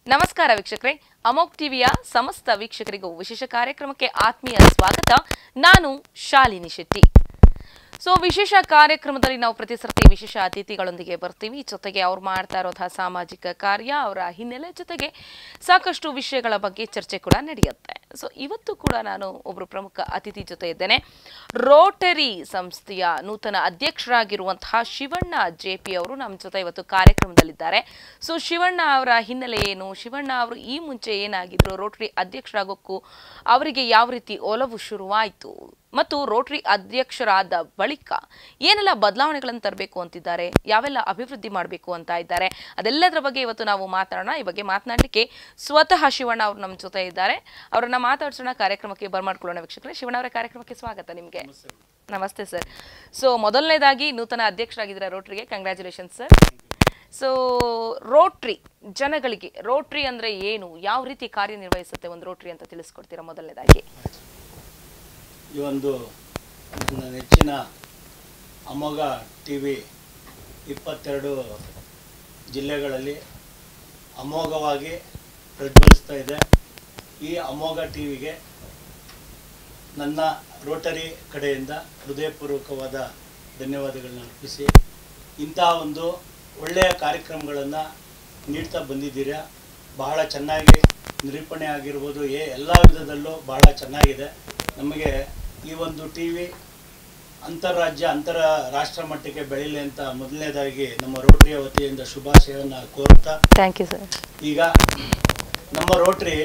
ನಮಸ್ಕಾರ ವೀಕ್ಷಕರೇ ಅಮೋಕ್ ಟಿವಿಯ ಸಮಸ್ತ ವೀಕ್ಷಕರಿಗೂ ವಿಶೇಷ ಕಾರ್ಯಕ್ರಮಕ್ಕೆ ಆತ್ಮೀಯ ಸ್ವಾಗತ ನಾನು ಶಾಲಿನಿ ಶೆಟ್ಟಿ ಸೊ ವಿಶೇಷ ಕಾರ್ಯಕ್ರಮದಲ್ಲಿ ನಾವು ಪ್ರತಿ ಸರ್ತಿ ವಿಶೇಷ ಅತಿಥಿಗಳೊಂದಿಗೆ ಬರ್ತೀವಿ ಜೊತೆಗೆ ಅವ್ರು ಮಾಡ್ತಾ ಇರೋಂತಹ ಸಾಮಾಜಿಕ ಕಾರ್ಯ ಅವರ ಹಿನ್ನೆಲೆ ಜೊತೆಗೆ ಸಾಕಷ್ಟು ವಿಷಯಗಳ ಬಗ್ಗೆ ಚರ್ಚೆ ಕೂಡ ನಡೆಯುತ್ತೆ ಸೊ ಇವತ್ತು ಕೂಡ ನಾನು ಒಬ್ಬರು ಪ್ರಮುಖ ಅತಿಥಿ ಜೊತೆ ಇದ್ದೇನೆ ರೋಟರಿ ಸಂಸ್ಥೆಯ ನೂತನ ಅಧ್ಯಕ್ಷರಾಗಿರುವಂತಹ ಶಿವಣ್ಣ ಜೆ ಪಿ ಅವರು ನಮ್ಮ ಜೊತೆ ಇವತ್ತು ಕಾರ್ಯಕ್ರಮದಲ್ಲಿದ್ದಾರೆ ಸೊ ಶಿವಣ್ಣ ಅವರ ಹಿನ್ನೆಲೆ ಏನು ಶಿವಣ್ಣ ಅವರು ಈ ಮುಂಚೆ ಏನಾಗಿದ್ರು ರೋಟರಿ ಅಧ್ಯಕ್ಷರಾಗೋಕ್ಕೂ ಅವರಿಗೆ ಯಾವ ರೀತಿ ಒಲವು ಶುರುವಾಯಿತು ಮತ್ತು ರೋಟರಿ ಅಧ್ಯಕ್ಷರಾದ ಬಳಿಕ ಏನೆಲ್ಲ ಬದಲಾವಣೆಗಳನ್ನು ತರಬೇಕು ಅಂತಿದ್ದಾರೆ ಯಾವೆಲ್ಲ ಅಭಿವೃದ್ಧಿ ಮಾಡಬೇಕು ಅಂತ ಇದ್ದಾರೆ ಅದೆಲ್ಲದರ ಬಗ್ಗೆ ಇವತ್ತು ನಾವು ಮಾತಾಡೋಣ ಈ ಬಗ್ಗೆ ಮಾತನಾಡಲಿಕ್ಕೆ ಸ್ವತಃ ಶಿವಣ್ಣ ಅವರು ನಮ್ಮ ಜೊತೆ ಇದ್ದಾರೆ ಅವರನ್ನ ಮಾತಾಡ್ಸೋಣ ಕಾರ್ಯಕ್ರಮಕ್ಕೆ ಬರ್ಮಾಡ್ಕೊಳ್ಳೋಣ ವೀಕ್ಷಕರೇ ಶಿವಣ್ಣ ಅವರ ಕಾರ್ಯಕ್ರಮಕ್ಕೆ ಸ್ವಾಗತ ನಿಮಗೆ ನಮಸ್ತೆ ಸರ್ ಸೊ ಮೊದಲನೇದಾಗಿ ನೂತನ ಅಧ್ಯಕ್ಷರಾಗಿದ್ದಾರೆ ರೋಟ್ರಿಗೆ ಕಂಗ್ರ್ಯಾಚುಲೇಷನ್ ಸರ್ ಸೊ ರೋಟ್ರಿ ಜನಗಳಿಗೆ ರೋಟ್ರಿ ಅಂದ್ರೆ ಏನು ಯಾವ ರೀತಿ ಕಾರ್ಯನಿರ್ವಹಿಸುತ್ತೆ ಒಂದು ರೋಟ್ರಿ ಅಂತ ತಿಳಿಸ್ಕೊಡ್ತೀರಾ ಮೊದಲನೇದಾಗಿ ಈ ಒಂದು ನನ್ನ ನೆಚ್ಚಿನ ಅಮೋಘ ಟಿ ವಿ ಇಪ್ಪತ್ತೆರಡು ಜಿಲ್ಲೆಗಳಲ್ಲಿ ಅಮೋಘವಾಗಿ ಪ್ರಜ್ವಲಿಸ್ತಾ ಇದೆ ಈ ಅಮೋಘ ಟಿ ವಿಗೆ ನನ್ನ ರೋಟರಿ ಕಡೆಯಿಂದ ಹೃದಯಪೂರ್ವಕವಾದ ಧನ್ಯವಾದಗಳನ್ನ ಅರ್ಪಿಸಿ ಇಂತಹ ಒಂದು ಒಳ್ಳೆಯ ಕಾರ್ಯಕ್ರಮಗಳನ್ನು ನೀಡ್ತಾ ಬಂದಿದ್ದೀರಾ ಬಹಳ ಚೆನ್ನಾಗಿ ನಿರೂಪಣೆ ಆಗಿರ್ಬೋದು ಏ ಎಲ್ಲ ವಿಧದಲ್ಲೂ ಬಹಳ ಚೆನ್ನಾಗಿದೆ ನಮಗೆ ಈ ಒಂದು ಟಿ ವಿ ಅಂತಾರಾಜ್ಯ ಅಂತರ ರಾಷ್ಟ್ರ ಮಟ್ಟಕ್ಕೆ ಬೆಳೀಲಿ ಅಂತ ಮೊದಲನೇದಾಗಿ ನಮ್ಮ ರೋಟರಿಯ ವತಿಯಿಂದ ಶುಭಾಶಯವನ್ನು ಕೋರುತ್ತಾ ಥ್ಯಾಂಕ್ ಯು ಸರ್ ಈಗ ನಮ್ಮ ರೋಟ್ರಿ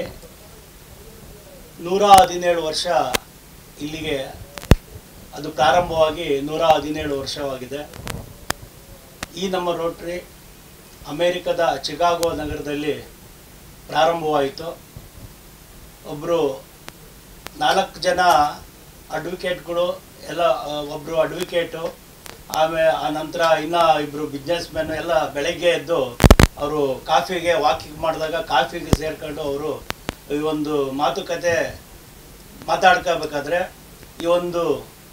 ನೂರ ಹದಿನೇಳು ವರ್ಷ ಇಲ್ಲಿಗೆ ಅದು ಪ್ರಾರಂಭವಾಗಿ ನೂರ ಹದಿನೇಳು ವರ್ಷವಾಗಿದೆ ಈ ನಮ್ಮ ರೋಟ್ರಿ ಅಮೇರಿಕದ ಚಿಕಾಗೋ ನಗರದಲ್ಲಿ ಪ್ರಾರಂಭವಾಯಿತು ಒಬ್ಬರು ನಾಲ್ಕು ಜನ ಅಡ್ವೊಕೇಟ್ಗಳು ಎಲ್ಲ ಆ, ಒಬ್ರು ಅಡ್ವೊಕೇಟು ಆಮೇಲೆ ಆ ನಂತರ ಇನ್ನ ಇಬ್ರು ಬಿಸ್ನೆಸ್ ಮ್ಯಾನ್ ಎಲ್ಲ ಬೆಳಗ್ಗೆ ಎದ್ದು ಅವರು ಕಾಫಿಗೆ ವಾಕಿಂಗ್ ಮಾಡಿದಾಗ ಕಾಫಿಗೆ ಸೇರ್ಕೊಂಡು ಅವರು ಈ ಒಂದು ಮಾತುಕತೆ ಮಾತಾಡ್ಕೋಬೇಕಾದ್ರೆ ಈ ಒಂದು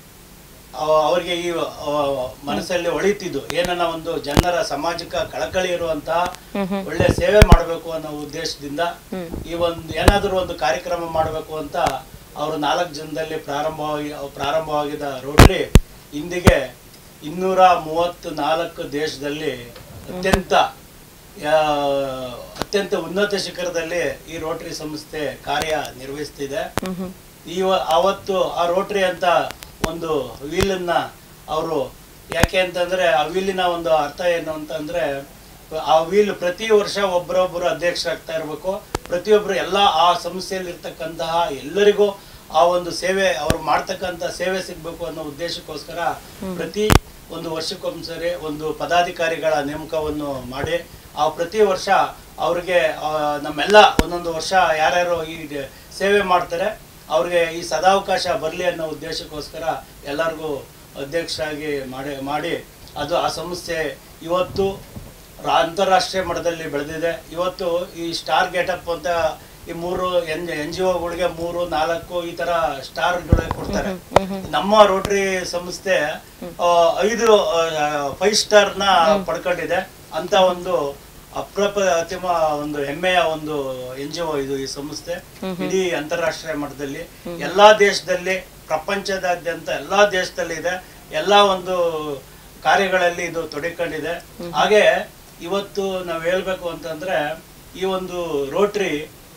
ಅವ- ಅವ್ರಿಗೆ ಈ ಆ, ಮನಸ್ಸಲ್ಲಿ ಹೊಳಿತಿದ್ದು ಏನನ್ನ ಒಂದು ಜನರ ಸಾಮಾಜಿಕ ಕಳಕಳಿ ಇರುವಂತಹ ಒಳ್ಳೆ ಸೇವೆ ಮಾಡಬೇಕು ಅನ್ನೋ ಉದ್ದೇಶದಿಂದ ಈ ಒಂದು ಏನಾದರೂ ಒಂದು ಕಾರ್ಯಕ್ರಮ ಮಾಡಬೇಕು ಅಂತ ಅವರು ನಾಲ್ಕು ಜನದಲ್ಲಿ ಪ್ರಾರಂಭವಾಗಿ ಪ್ರಾರಂಭವಾಗಿದ್ದ ರೋಟರಿ ಇಂದಿಗೆ ಇನ್ನೂರ ಮೂವತ್ತು ನಾಲ್ಕು ದೇಶದಲ್ಲಿ ಅತ್ಯಂತ ಆ, ಅತ್ಯಂತ ಉನ್ನತ ಶಿಖರದಲ್ಲಿ ಈ ರೋಟರಿ ಸಂಸ್ಥೆ ಕಾರ್ಯ ನಿರ್ವಹಿಸ್ತಿದೆ ಈ ಅವತ್ತು ಆ ರೋಟರಿ ಅಂತ ಒಂದು ವೀಲನ್ನ ಅವರು ಯಾಕೆ ಅಂತಂದ್ರೆ ಆ ವೀಲಿನ ಒಂದು ಅರ್ಥ ಏನು ಅಂತಂದ್ರೆ ಆ ವೀಲ್ ಪ್ರತಿ ವರ್ಷ ಒಬ್ಬರೊಬ್ಬರು ಅಧ್ಯಕ್ಷರಾಗ್ತಾ ಇರಬೇಕು ಪ್ರತಿಯೊಬ್ಬರು ಎಲ್ಲ ಆ ಸಂಸ್ಥೆಯಲ್ಲಿ ಇರ್ತಕ್ಕಂತಹ ಎಲ್ಲರಿಗೂ ಆ ಒಂದು ಸೇವೆ ಅವ್ರು ಮಾಡ್ತಕ್ಕಂಥ ಸೇವೆ ಸಿಗ್ಬೇಕು ಅನ್ನೋ ಉದ್ದೇಶಕ್ಕೋಸ್ಕರ ಪ್ರತಿ ಒಂದು ವರ್ಷಕ್ಕೊಂದ್ಸರಿ ಒಂದು ಪದಾಧಿಕಾರಿಗಳ ನೇಮಕವನ್ನು ಮಾಡಿ ಆ ಪ್ರತಿ ವರ್ಷ ಅವ್ರಿಗೆ ಆ, ನಮ್ಮೆಲ್ಲ ಒಂದೊಂದು ವರ್ಷ ಯಾರ್ಯಾರು ಈ ಡ- ಸೇವೆ ಮಾಡ್ತಾರೆ ಅವ್ರಿಗೆ ಈ ಸದಾವಕಾಶ ಬರಲಿ ಅನ್ನೋ ಉದ್ದೇಶಕ್ಕೋಸ್ಕರ ಎಲ್ಲರಿಗೂ ಅಧ್ಯಕ್ಷರಾಗಿ ಮಾಡಿ ಮಾಡಿ ಅದು ಆ ಸಂಸ್ಥೆ ಇವತ್ತು ರಾ- ಅಂತಾರಾಷ್ಟ್ರೀಯ ಮಟ್ಟದಲ್ಲಿ ಬೆಳೆದಿದೆ ಇವತ್ತು ಈ ಸ್ಟಾರ್ ಗೆಟಪ್ ಅಂತ ಈ ಮೂರು ಎನ್ ಎನ್ ಜಿ ಒಗಳಿಗೆ ಮೂರು ನಾಲ್ಕು ಈ ತರ ಸ್ಟಾರ್ಗಳು ಕೊಡ್ತಾರೆ ನಮ್ಮ ರೋಟರಿ ಸಂಸ್ಥೆ ಆ, ಐದು ಫೈವ್ ಸ್ಟಾರ್ ನ ಪಡ್ಕೊಂಡಿದೆ ಅಂತ ಒಂದು ಅಪ್ರತಿಮ ಒಂದು ಹೆಮ್ಮೆಯ ಒಂದು ಎನ್ ಜಿ ಒ ಇದು ಈ ಸಂಸ್ಥೆ ಇಡೀ ಅಂತಾರಾಷ್ಟ್ರೀಯ ಮಟ್ಟದಲ್ಲಿ ಎಲ್ಲಾ ದೇಶದಲ್ಲಿ ಪ್ರಪಂಚದಾದ್ಯಂತ ಎಲ್ಲಾ ದೇಶದಲ್ಲಿ ಇದೆ ಎಲ್ಲಾ ಒಂದು ಕಾರ್ಯಗಳಲ್ಲಿ ಇದು ತೊಡಕೊಂಡಿದೆ ಹಾಗೆ ಇವತ್ತು ನಾವು ಹೇಳ್ಬೇಕು ಅಂತಂದ್ರೆ ಈ ಒಂದು ರೋಟ್ರಿ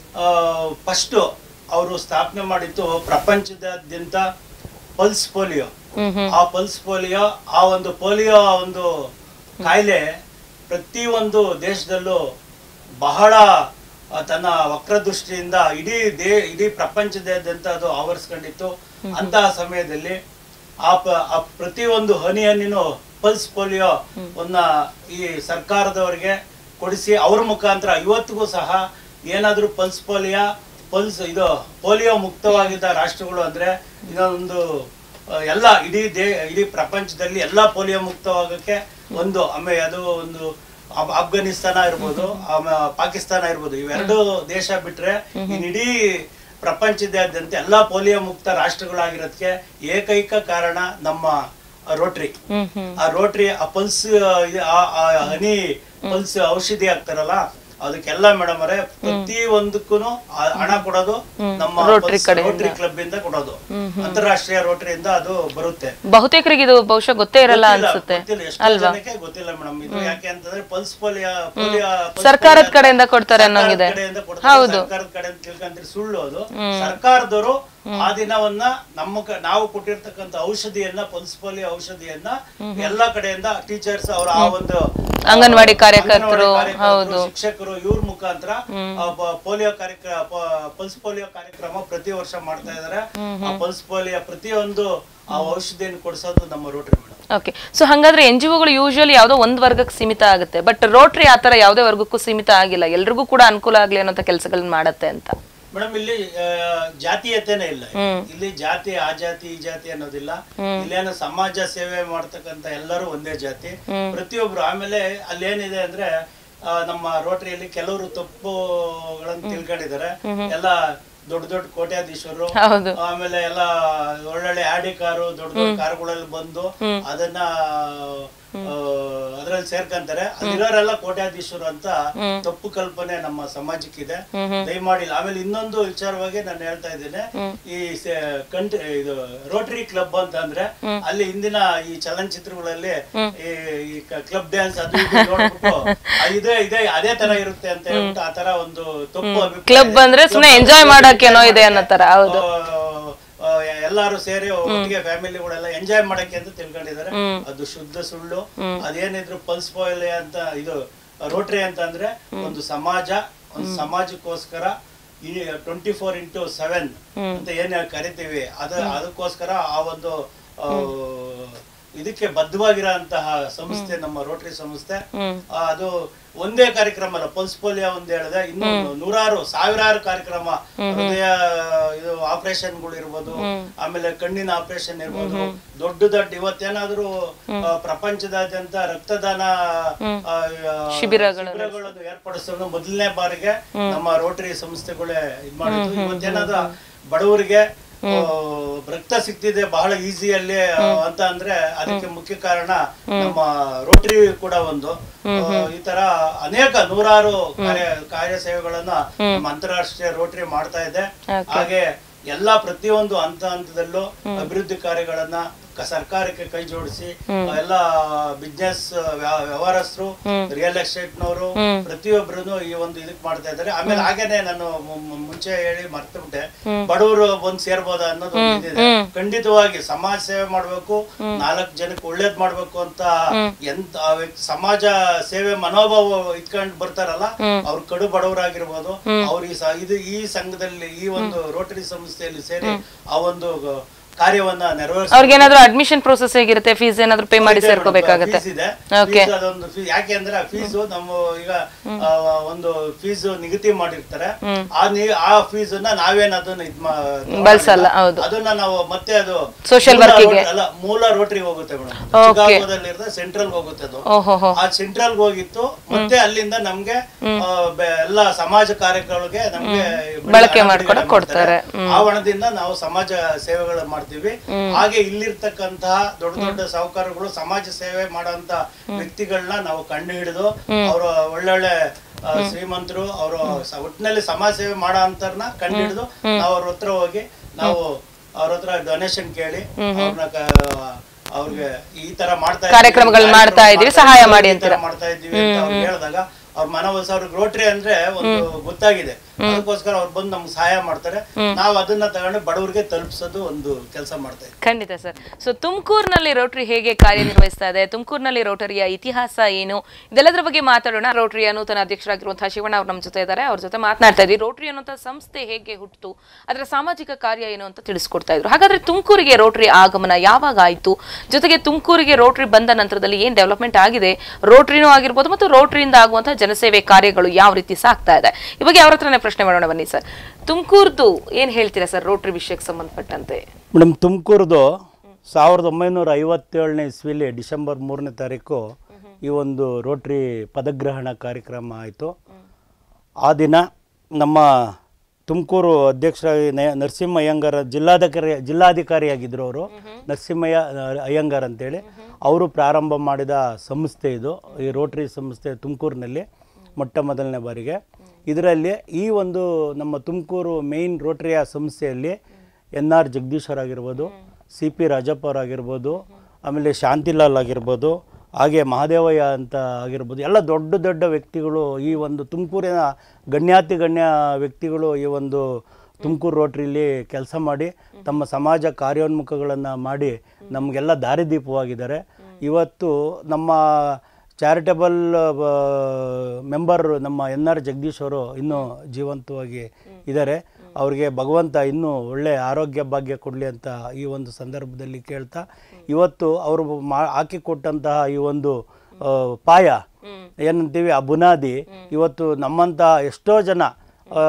ಫಸ್ಟ್ ಅವರು ಸ್ಥಾಪನೆ ಮಾಡಿದ್ದು ಪ್ರಪಂಚದಾದ್ಯಂತ ಪಲ್ಸ್ ಪೋಲಿಯೋ ಆ ಪಲ್ಸ್ ಪೋಲಿಯೋ ಆ ಒಂದು ಪೋಲಿಯೋ ಒಂದು ಕಾಯಿಲೆ ಪ್ರತಿಯೊಂದು ದೇಶದಲ್ಲೂ ಬಹಳ ಆ, ತನ್ನ ವಕ್ರದೃಷ್ಟಿಯಿಂದ ಇಡೀ ದೇ ಇಡೀ ಪ್ರಪಂಚದಾದ್ಯಂತ ಅದು ಆವರಿಸ್ಕೊಂಡಿತ್ತು ಅಂತಹ ಸಮಯದಲ್ಲಿ ಆ ಪ- ಆ ಪ್ರತಿಯೊಂದು ಹನಿ ಹನಿನೂ ಪಲ್ಸ್ ಪೋಲಿಯೋ ಒಂದ ಈ ಸರ್ಕಾರದವರಿಗೆ ಕೊಡಿಸಿ ಅವ್ರ ಮುಖಾಂತರ ಇವತ್ತಿಗೂ ಸಹ ಏನಾದ್ರೂ ಪಲ್ಸ್ ಪೋಲಿಯೋ ಪಲ್ಸ್ ಇದು ಪೋಲಿಯೋ ಮುಕ್ತವಾಗಿದ್ದ ರಾಷ್ಟ್ರಗಳು ಅಂದ್ರೆ ಇದೊಂದು ಆ, ಎಲ್ಲ ಇಡೀ ದೇ ಇಡೀ ಪ್ರಪಂಚದಲ್ಲಿ ಎಲ್ಲ ಪೋಲಿಯೋ ಮುಕ್ತವಾಗಕ್ಕೆ ಒಂದು ಆಮೇಲೆ ಅದು ಒಂದು ಅಫ್- ಅಫ್ಘಾನಿಸ್ತಾನ ಇರ್ಬೋದು ಆಮೇಲೆ ಪಾಕಿಸ್ತಾನ ಇರ್ಬೋದು ಇವೆರಡು ದೇಶ ಬಿಟ್ರೆ ಇನ್ ಇಡೀ ಪ್ರಪಂಚದಾದ್ಯಂತ ಎಲ್ಲಾ ಪೋಲಿಯೋ ಮುಕ್ತ ರಾಷ್ಟ್ರಗಳಾಗಿರೋದಕ್ಕೆ ಏಕೈಕ ಕಾರಣ ನಮ್ಮ ರೋಟ್ರಿ ಆ ರೋಟ್ರಿ ಆ ಪಲ್ಸ್ ಆ ಆ ಹನಿ ಪಲ್ಸ್ ಔಷಧಿ ಹಾಕ್ತಾರಲ್ಲ ಅದಕ್ಕೆಲ್ಲ ಮೇಡಮ್ ಅವರೇ ಪ್ರತಿ ಒಂದಕ್ಕೂ ಹಣ ಕೊಡೋದು ನಮ್ಮ ರೋಟರಿ ಕಡೆಯಿಂದ. ರೋಟರಿ ಕ್ಲಬ್ ಇಂದ ಕೊಡೋದು ಅಂತಾರಾಷ್ಟ್ರೀಯ ರೋಟರಿಯಿಂದ ಅದು ಬರುತ್ತೆ ಬಹುತೇಕರಿಗೆ ಇದು ಬಹುಶಃ ಗೊತ್ತೇ ಇರಲ್ಲ ಗೊತ್ತಿಲ್ಲ, ಅನ್ಸುತ್ತೆ ಗೊತ್ತಿಲ್ಲ ಎಷ್ಟೋ ಜನಕ್ಕೆ ಗೊತ್ತಿಲ್ಲ ಮೇಡಮ್ ಇದು ಯಾಕೆ ಅಂತಂದ್ರೆ ಪಲ್ಸ್ ಪೋಲಿಯೋ ಪೋಲಿಯೋ ಪಲ್ಸ್ ಸರ್ಕಾರದ ಪೋಲಿಯೋ ಕಡೆಯಿಂದ ಕೊಡ್ತಾರೆ ಸರ್ಕಾರದ ಅನ್ನೋಂಗಿದೆ ಕಡೆಯಿಂದ ಕೊಡ್ತಾರೆ, ಸರ್ಕಾರದ ಕಡೆಯಿಂದ ತಿಳ್ಕೊಂಡ್ರೆ ಸುಳ್ಳು ಅದು ಸರ್ಕಾರದವರು ಆ ದಿನವನ್ನ ನಮ್ಮ ಕ- ನಾವು ಕೊಟ್ಟಿರ್ತಕ್ಕಂಥ ಔಷಧಿಯನ್ನ ಪಲ್ಸ್ ಪೋಲಿಯೋ ಔಷಧಿಯನ್ನ ಎಲ್ಲಾ ಕಡೆಯಿಂದ ಟೀಚರ್ಸ್ ಅವರ ಆ ಒಂದು ಆ, ಅಂಗನವಾಡಿ ಕಾರ್ಯಕರ್ತರು, ಅಂಗನವಾಡಿ ಕಾರ್ಯಕರ್ತರು, ಹೌದು. ಶಿಕ್ಷಕರು ಇವ್ರ ಮುಖಾಂತರ ಆ, ಪ- ಪೋಲಿಯೋ ಕಾರ್ಯಕ್ರಮ ಪ- ಪಲ್ಸ್ ಪೋಲಿಯೋ ಕಾರ್ಯಕ್ರಮ ಪ್ರತಿ ವರ್ಷ ಮಾಡ್ತಾ ಇದಾರೆ ಆ ಪಲ್ಸ್ ಪೋಲಿಯೋ ಪ್ರತಿಯೊಂದು ಆ ಔಷಧಿಯನ್ನು ಕೊಡಿಸೋದು ನಮ್ಮ ರೋಟರಿ ಮೇಡಮ್ ಓಕೆ ಸೊ ಹಾಗಾದ್ರೆ ಎನ್ ಜಿ ಒಗಳು ಯೂಶಲಿ ಯಾವುದೋ ಒಂದ್ ವರ್ಗಕ್ಕೆ ಸೀಮಿತ ಆಗುತ್ತೆ ಬಟ್ ರೋಟ್ರಿ ಆ ಥರ ಯಾವುದೇ ವರ್ಗಕ್ಕೂ ಸೀಮಿತ ಆಗಿಲ್ಲ ಎಲ್ರಿಗೂ ಕೂಡ ಅನುಕೂಲ ಆಗ್ಲಿ ಅನ್ನೋ ಕೆಲಸಗಳನ್ನ ಮಾಡತ್ತೆ ಅಂತ ಮೇಡಮ್ ಇಲ್ಲಿ ಆ, ಜಾತೀಯತೆನೇ ಇಲ್ಲ ಇಲ್ಲಿ ಜಾತಿ ಆ ಜಾತಿ ಈ ಜಾತಿ ಅನ್ನೋದಿಲ್ಲ ಇಲ್ಲೇನು ಸಮಾಜ ಸೇವೆ ಮಾಡ್ತಕ್ಕಂತ ಎಲ್ಲರೂ ಒಂದೇ ಜಾತಿ ಪ್ರತಿಯೊಬ್ರು ಆಮೇಲೆ ಅಲ್ಲೇನಿದೆ ಅಂದ್ರೆ ಆ, ನಮ್ಮ ರೋಟರಿಯಲ್ಲಿ ಕೆಲವರು ತಪ್ಪುಗಳನ್ನು ತಿಳ್ಕೊಂಡಿದ್ದಾರೆ ಎಲ್ಲ ದೊಡ್ಡ ದೊಡ್ಡ ಕೋಟ್ಯಾಧೀಶರು ಹೌದು ಆಮೇಲೆ ಎಲ್ಲ ಒಳ್ಳೊಳ್ಳೆ ಆಡಿ ಕಾರು ದೊಡ್ಡ ದೊಡ್ಡ ಕಾರುಗಳಲ್ಲಿ ಬಂದು ಅದನ್ನ ಅದ್ರಲ್ಲಿ ಸೇರ್ಕಂತಾರೆ ಅಲ್ಲಿರೋರೆಲ್ಲ ಕೋಟ್ಯಾಧೀಶರು ಅಂತ ತಪ್ಪು ಕಲ್ಪನೆ ನಮ್ಮ ಸಮಾಜಕ್ಕಿದೆ ದಯಮಾಡಿ ಆಮೇಲೆ ಇನ್ನೊಂದು ವಿಚಾರವಾಗಿ ನಾನು ಹೇಳ್ತಾ ಇದ್ದೇನೆ ಈ ಕಂಟ್ ಇದು ರೋಟರಿ ಕ್ಲಬ್ ಅಂತ ಅಂದ್ರೆ ಅಲ್ಲಿ ಇಂದಿನ ಈ ಚಲನಚಿತ್ರಗಳಲ್ಲಿ ಈ ಕ್ಲಬ್ ಡ್ಯಾನ್ಸ್ ಅದು ಇದು ನೋಡ್ಬಿಟ್ಟು ಆ, ಇದೇ ಇದೇ ಅದೇ ತರ ಇರುತ್ತೆ ಅಂತ ಹೇಳ್ಬಿಟ್ಟು ಆ ತರ ಒಂದು ತಪ್ಪು ಅಭಿಪ್ರಾಯ ಕ್ಲಬ್ ಇದೆ. ಅಂದ್ರೆ ಸುಮ್ನೆ Club enjoy ಅಂದ್ರೆ ಮಾಡಕ್ಕೇನೋ enjoy ಇದೆ ಅನ್ನೋ ತರ, ಹೌದು. ಆ, ಆ, ಎಲ್ಲಾರು ಸೇರಿ ಒಟ್ಟಿಗೆ ಫ್ಯಾಮಿಲಿಗಳೆಲ್ಲ ಎಂಜಾಯ್ ಮಾಡಕ್ಕೆ ಅಂತ ತಿಳ್ಕೊಂಡಿದ್ದಾರೆ ಅದು ಶುದ್ಧ ಸುಳ್ಳು ಅದೇನಿದ್ರು ಪಲ್ಸ್ ಬಾಯ್ಲ್ ಅಂತ ಇದು ರೋಟ್ರಿ ಅಂತ ಅಂದ್ರೆ ಒಂದು ಸಮಾಜ ಒಂದು ಸಮಾಜಕ್ಕೋಸ್ಕರ ಈ ಟ್ವೆಂಟಿ ಫೋರ್ ಇಂಟು ಸೆವೆನ್ ಅಂತ ಏನ್ ಕರಿತೀವಿ ಅದ ಅದಕ್ಕೋಸ್ಕರ ಆ ಒಂದು ಆ, ಇದಕ್ಕೆ ಬದ್ಧವಾಗಿರೋಂತಹ ಸಂಸ್ಥೆ ನಮ್ಮ ರೋಟರಿ ಸಂಸ್ಥೆ ಆ, ಅದು ಒಂದೇ ಕಾರ್ಯಕ್ರಮ ಅಲ್ಲ ಪಲ್ಸ್ ಪೋಲಿಯೋ ಒಂದ್ ಹೇಳಿದೆ ಇನ್ನು ನೂರಾರು ಸಾವಿರಾರು ಕಾರ್ಯಕ್ರಮ ಹೃದಯ ಇದು ಆಪರೇಷನ್ಗಳು ಇರ್ಬೋದು ಆಮೇಲೆ ಕಣ್ಣಿನ ಆಪರೇಷನ್ ಇರ್ಬೋದು ದೊಡ್ಡ ದೊಡ್ಡ ಇವತ್ತೇನಾದ್ರೂ ಆ, ಪ್ರಪಂಚದಾದ್ಯಂತ ರಕ್ತದಾನ ಆ, ಆ, ಶಿಬಿರಗಳು ಶಿಬಿರಗಳನ್ನು ಏರ್ಪಡಿಸೋದು ಮೊದಲನೇ ಬಾರಿಗೆ ನಮ್ಮ ರೋಟರಿ ಸಂಸ್ಥೆಗಳೇ ಇದ್ ಮಾಡಿದ್ರು ಇವತ್ತೇನಾದ್ರು ಬಡವರಿಗೆ ಆ, ರಕ್ತ ಸಿಗ್ತಿದೆ ಬಹಳ ಈಸಿಯಲ್ಲಿ ಅಂತ ಅಂದ್ರೆ ಅದಕ್ಕೆ ಮುಖ್ಯ ಕಾರಣ ನಮ್ಮ ರೋಟರಿ ಕೂಡ ಒಂದು ಆ, ಈ ತರ ಅನೇಕ ನೂರಾರು ಕಾರ್ಯ ಕಾರ್ಯ ಸೇವೆಗಳನ್ನ ನಮ್ಮ ಅಂತಾರಾಷ್ಟ್ರೀಯ ರೋಟರಿ ಮಾಡ್ತಾ ಇದೆ ಹಾಗೆ ಎಲ್ಲಾ ಪ್ರತಿಯೊಂದು ಹಂತ ಹಂತದಲ್ಲೂ ಅಭಿವೃದ್ಧಿ ಕಾರ್ಯಗಳನ್ನ ಕ- ಸರ್ಕಾರಕ್ಕೆ ಕೈ ಜೋಡಿಸಿ ಎಲ್ಲ ಬಿಸ್ನೆಸ್ ವ್ಯವಹಾರಸ್ಥರು ರಿಯಲ್ ಎಸ್ಟೇಟ್ ನವರು ಪ್ರತಿಯೊಬ್ಬರು ಈ ಒಂದು ಇದಕ್ ಮಾಡ್ತಾ ಇದ್ದಾರೆ ಆಮೇಲೆ ಹಾಗೇನೆ ನಾನು ಮು- ಮು- ಮುಂಚೆ ಹೇಳಿ ಮರ್ತು ಬಿಟ್ಟೆ ಬಡವರು ಬಂದ್ ಸೇರ್ಬೋದಾ ಅನ್ನೋದು ಒಂದು ಇದಿದೆ ಖಂಡಿತವಾಗಿ ಸಮಾಜ ಸೇವೆ ಮಾಡ್ಬೇಕು ನಾಲ್ಕು ಜನಕ್ಕೆ ಒಳ್ಳೇದ್ ಮಾಡ್ಬೇಕು ಅಂತ ಎಂತ ಆ ವ್ಯಕ್ತಿ ಸಮಾಜ ಸೇವೆ ಮನೋಭಾವ ಇಟ್ಕೊಂಡ್ ಬರ್ತಾರಲ್ಲ ಅವ್ರು ಕಡು ಬಡವರಾಗಿರ್ಬೋದು ಅವ್ರು ಈ ಸ- ಇದು ಈ ಸಂಘದಲ್ಲಿ ಈ ಒಂದು ರೋಟರಿ ಸಂಸ್ಥೆಯಲ್ಲಿ ಸೇರಿ ಆ ಒಂದು ಕಾರ್ಯವನ್ನ ನೆರವೇರಿಸ ಅವ್ರಿಗೇನಾದ್ರೂ ಅಡ್ಮಿಷನ್ ಪ್ರೊಸೆಸ್ ಹೇಗಿರುತ್ತೆ ಫೀಸ್ ಏನಾದ್ರೂ ಪೇ ಮಾಡಿ ಸೇರ್ಕೋಬೇಕಾಗತ್ತೆ ಫೀಸ್ ಇದೆ Okay. Fees ಅದೊಂದು fee- ಯಾಕೆ ಅಂದ್ರೆ ಫೀಸ್ ನಮ್ಮ ಈಗ ಆ, ಒಂದು ಫೀಸ್ ನಿಗದಿ ಮಾಡಿರ್ತಾರೆ ಆ ನಿ- ಆ ಫೀಸ್ ಅನ್ನ ನಾವೇನ್ ಅದನ್ನ ಇದ್ ಮಾ- ಬಳಸಲ್ಲ, ಹೌದು. ಅದನ್ನ ನಾವು ಮತ್ತೆ ಅದು Social ಮೂಲ work ಗೆ. ರೋಟ್- ಅಲ್ಲ ಮೂಲ ರೋಟರಿ ಹೋಗುತ್ತೆ ಮೇಡಮ್ Okay. ಚಿಕಾಗೋದಲ್ಲಿ ಇರ್ತದೆ ಸೆಂಟ್ರಲ್ ಹೋಗುತ್ತೆ ಅದು ಓಹೋ ಹೋ ಆ ಸೆಂಟ್ರಲ್ ಹೋಗಿತ್ತು ಮತ್ತೆ ಅಲ್ಲಿಂದ ನಮ್ಗೆ ಆ, ಬೆ- ಎಲ್ಲ ಸಮಾಜ ಕಾರ್ಯಗಳಿಗೆ ನಮ್ಗೆ ಬಿಡುಗಡೆ- ಬಳಕೆ ಹಣ ಮಾಡ್ಕೊಡಕ್ ಬಿಡುಗಡೆ ಕೊಡ್ತಾರೆ. ಆ ಹಣದಿಂದ ನಾವು ಸಮಾಜ ಸೇವೆಗಳು ಮಾಡ್ತೀವಿ ಹಾಗೆ ಇಲ್ಲಿರ್ತಕ್ಕಂತಹ ದೊಡ್ಡ ದೊಡ್ಡ ಸಾಹುಕಾರಗಳು ಸಮಾಜ ಸೇವೆ ಮಾಡೋಂತ ವ್ಯಕ್ತಿಗಳನ್ನ ನಾವು ಕಂಡು ಹಿಡಿದು ಅವರು ಒಳ್ಳೊಳ್ಳೆ ಆ, ಶ್ರೀಮಂತರು ಅವರು ಒಟ್ಟಿನಲ್ಲಿ ಸಮಾಜ ಸೇವೆ ಮಾಡೋ ಅಂತರ್ನ ಕಂಡು ಹಿಡಿದು ನಾವು ಅವ್ರ ಹತ್ರ ಹೋಗಿ ನಾವು ಅವ್ರ ಹತ್ರ ಡೊನೇಷನ್ ಕೇಳಿ ಅವ್ರನ್ನ ಕ- ಅವ್ರಿಗೆ ಈ ತರ ಮಾಡ್ತಾ ಇದ್ದೀವಿ, ಕಾರ್ಯಕ್ರಮಗಳ್ ಕಾರ್ಯಕ್ರಮ ಮಾಡ್ತಾ ಇದೀವಿ, ಸಹಾಯ ಮಾಡಿ ಈ ತರ ಅಂತೀರ. ಮಾಡ್ತಾ ಇದ್ದೀವಿ ಅಂತ ಅವ್ರು ಹೇಳಿದಾಗ ಅವ್ರ ಮನವೊಲಿಸ ಅವ್ರಿಗೆ ರೋಟ್ರಿ ಅಂದ್ರೆ ಒಂದು ಗೊತ್ತಾಗಿದೆ ಅದಕ್ಕೋಸ್ಕರ ಅವ್ರು ಬಂದು ನಮ್ಗೆ ಸಹಾಯ ಮಾಡ್ತಾರೆ ನಾವು ಅದನ್ನ ತಗೊಂಡು ಬಡವರಿಗೆ ತಲುಪಿಸೋದು ಒಂದು ಕೆಲಸ ಮಾಡ್ತಾ ಇದ್ದೀವಿ ಖಂಡಿತ ಸರ್ ಸೊ ತುಮಕೂರಿನಲ್ಲಿ ರೋಟರಿ ಹೇಗೆ ಕಾರ್ಯನಿರ್ವಹಿಸ್ತಾ ಇದೆ ತುಮಕೂರಿನಲ್ಲಿ ರೋಟರಿಯ ಇತಿಹಾಸ ಏನು ಇದೆಲ್ಲದರ ಬಗ್ಗೆ ಮಾತಾಡೋಣ ರೋಟರಿಯ ನೂತನ ಅಧ್ಯಕ್ಷರಾಗಿರುವಂತಹ ಶಿವಣ್ಣ ಅವ್ರು ನಮ್ಮ ಜೊತೆ ಇದ್ದಾರೆ ಅವ್ರ ಜೊತೆ ಮಾತನಾಡ್ತಾ ಇದ್ವಿ ರೋಟರಿ ಅನ್ನುವಂಥ ಸಂಸ್ಥೆ ಹೇಗೆ ಹುಟ್ಟಿತು ಅದರ ಸಾಮಾಜಿಕ ಕಾರ್ಯ ಏನು ಅಂತ ತಿಳಿಸ್ಕೊಡ್ತಾ ಇದ್ರು ಹಾಗಾದ್ರೆ ತುಮಕೂರಿಗೆ ರೋಟರಿ ಆಗಮನ ಯಾವಾಗ ಆಯಿತು ಜೊತೆಗೆ ತುಮಕೂರಿಗೆ ರೋಟರಿ ಬಂದ ನಂತರದಲ್ಲಿ ಏನು ಡೆವಲಪ್ಮೆಂಟ್ ಆಗಿದೆ ರೋಟರಿನೂ ಆಗಿರ್ಬೋದು ಮತ್ತು ರೋಟರಿಯಿಂದ ಆಗುವಂತಹ ಜನಸೇವೆ ಕಾರ್ಯಗಳು ಯಾವ ರೀತಿ ಸಾಗ್ತಾ ಇದೆ ಈ ಬಗ್ಗೆ ಅವ್ರ ಹತ್ರನೇ ಪ್ರಶ್ನೆ ಮಾಡೋಣ ಬನ್ನಿ ಸರ್ ತುಮಕೂರ್ದು ಏನ್ ಹೇಳ್ತೀರಾ ಸರ್ ರೋಟರಿ ವಿಷಯಕ್ಕೆ ಸಂಬಂಧಪಟ್ಟಂತೆ ಮೇಡಮ್ ತುಮಕೂರ್ದು ಸಾವಿರದ ಒಂಬೈನೂರ ಐವತ್ತೇಳನೇ ಇಸ್ವಿಲಿ ಡಿಸೆಂಬರ್ ಮೂರನೇ ತಾರೀಕು ಈ ಒಂದು ರೋಟ್ರಿ ಪದಗ್ರಹಣ ಕಾರ್ಯಕ್ರಮ ಆಯಿತು ಆ ದಿನ ನಮ್ಮ ತುಮಕೂರು ಅಧ್ಯಕ್ಷರಾಗಿ ನ- ನರಸಿಂಹ ಅಯ್ಯಂಗಾರ ಜಿಲ್ಲಾಧಿಕಾರಿ ಜಿಲ್ಲಾಧಿಕಾರಿಯಾಗಿದ್ದರು ಅವರು ನರಸಿಂಹಯ್ಯ ಅಹ್, ಅಯ್ಯಂಗಾರ್ ಅಂತೇಳಿ ಅವರು ಪ್ರಾರಂಭ ಮಾಡಿದ ಸಂಸ್ಥೆ ಇದು ಈ ರೋಟರಿ ಸಂಸ್ಥೆ ತುಮಕೂರಿನಲ್ಲಿ ಮೊಟ್ಟ ಮೊದಲನೇ ಬಾರಿಗೆ ಇದರಲ್ಲಿ ಈ ಒಂದು ನಮ್ಮ ತುಮಕೂರು ಮೇಯ್ನ್ ರೋಟರಿಯ ಸಂಸ್ಥೆಯಲ್ಲಿ ಎನ್ ಆರ್ ಜಗದೀಶ್ ಅವರಾಗಿರ್ಬೋದು ಸಿ ಪಿ ರಾಜಪ್ಪ ಅವರಾಗಿರ್ಬೋದು ಆಮೇಲೆ ಶಾಂತಿಲಾಲ್ ಆಗಿರ್ಬೋದು ಹಾಗೆ ಮಹಾದೇವಯ್ಯ ಅಂತ ಆಗಿರ್ಬೋದು ಎಲ್ಲ ದೊಡ್ಡ ದೊಡ್ಡ ವ್ಯಕ್ತಿಗಳು ಈ ಒಂದು ತುಮಕೂರಿನ ಗಣ್ಯಾತಿ ಗಣ್ಯ ವ್ಯಕ್ತಿಗಳು ಈ ಒಂದು ತುಮಕೂರು ರೋಟ್ರಿಲಿ ಕೆಲಸ ಮಾಡಿ ತಮ್ಮ ಸಮಾಜ ಕಾರ್ಯೋನ್ಮುಖಗಳನ್ನು ಮಾಡಿ ನಮಗೆಲ್ಲ ದಾರಿದೀಪವಾಗಿದ್ದಾರೆ ಇವತ್ತು ನಮ್ಮ ಚಾರಿಟಬಲ್ ಮೆಂಬರ್ ನಮ್ಮ ಎನ್ ಆರ್ ಜಗದೀಶ್ ಅವರು ಇನ್ನೂ ಜೀವಂತವಾಗಿ ಇದ್ದಾರೆ ಅವ್ರಿಗೆ ಭಗವಂತ ಇನ್ನೂ ಒಳ್ಳೆ ಆರೋಗ್ಯ ಭಾಗ್ಯ ಕೊಡಲಿ ಅಂತ ಈ ಒಂದು ಸಂದರ್ಭದಲ್ಲಿ ಕೇಳ್ತಾ ಇವತ್ತು ಅವರು ಮಾ ಹಾಕಿಕೊಟ್ಟಂತಹ ಈ ಒಂದು ಆ, ಪಾಯ ಏನಂತೀವಿ ಆ ಬುನಾದಿ ಇವತ್ತು ನಮ್ಮಂಥ ಎಷ್ಟೋ ಜನ ಆ,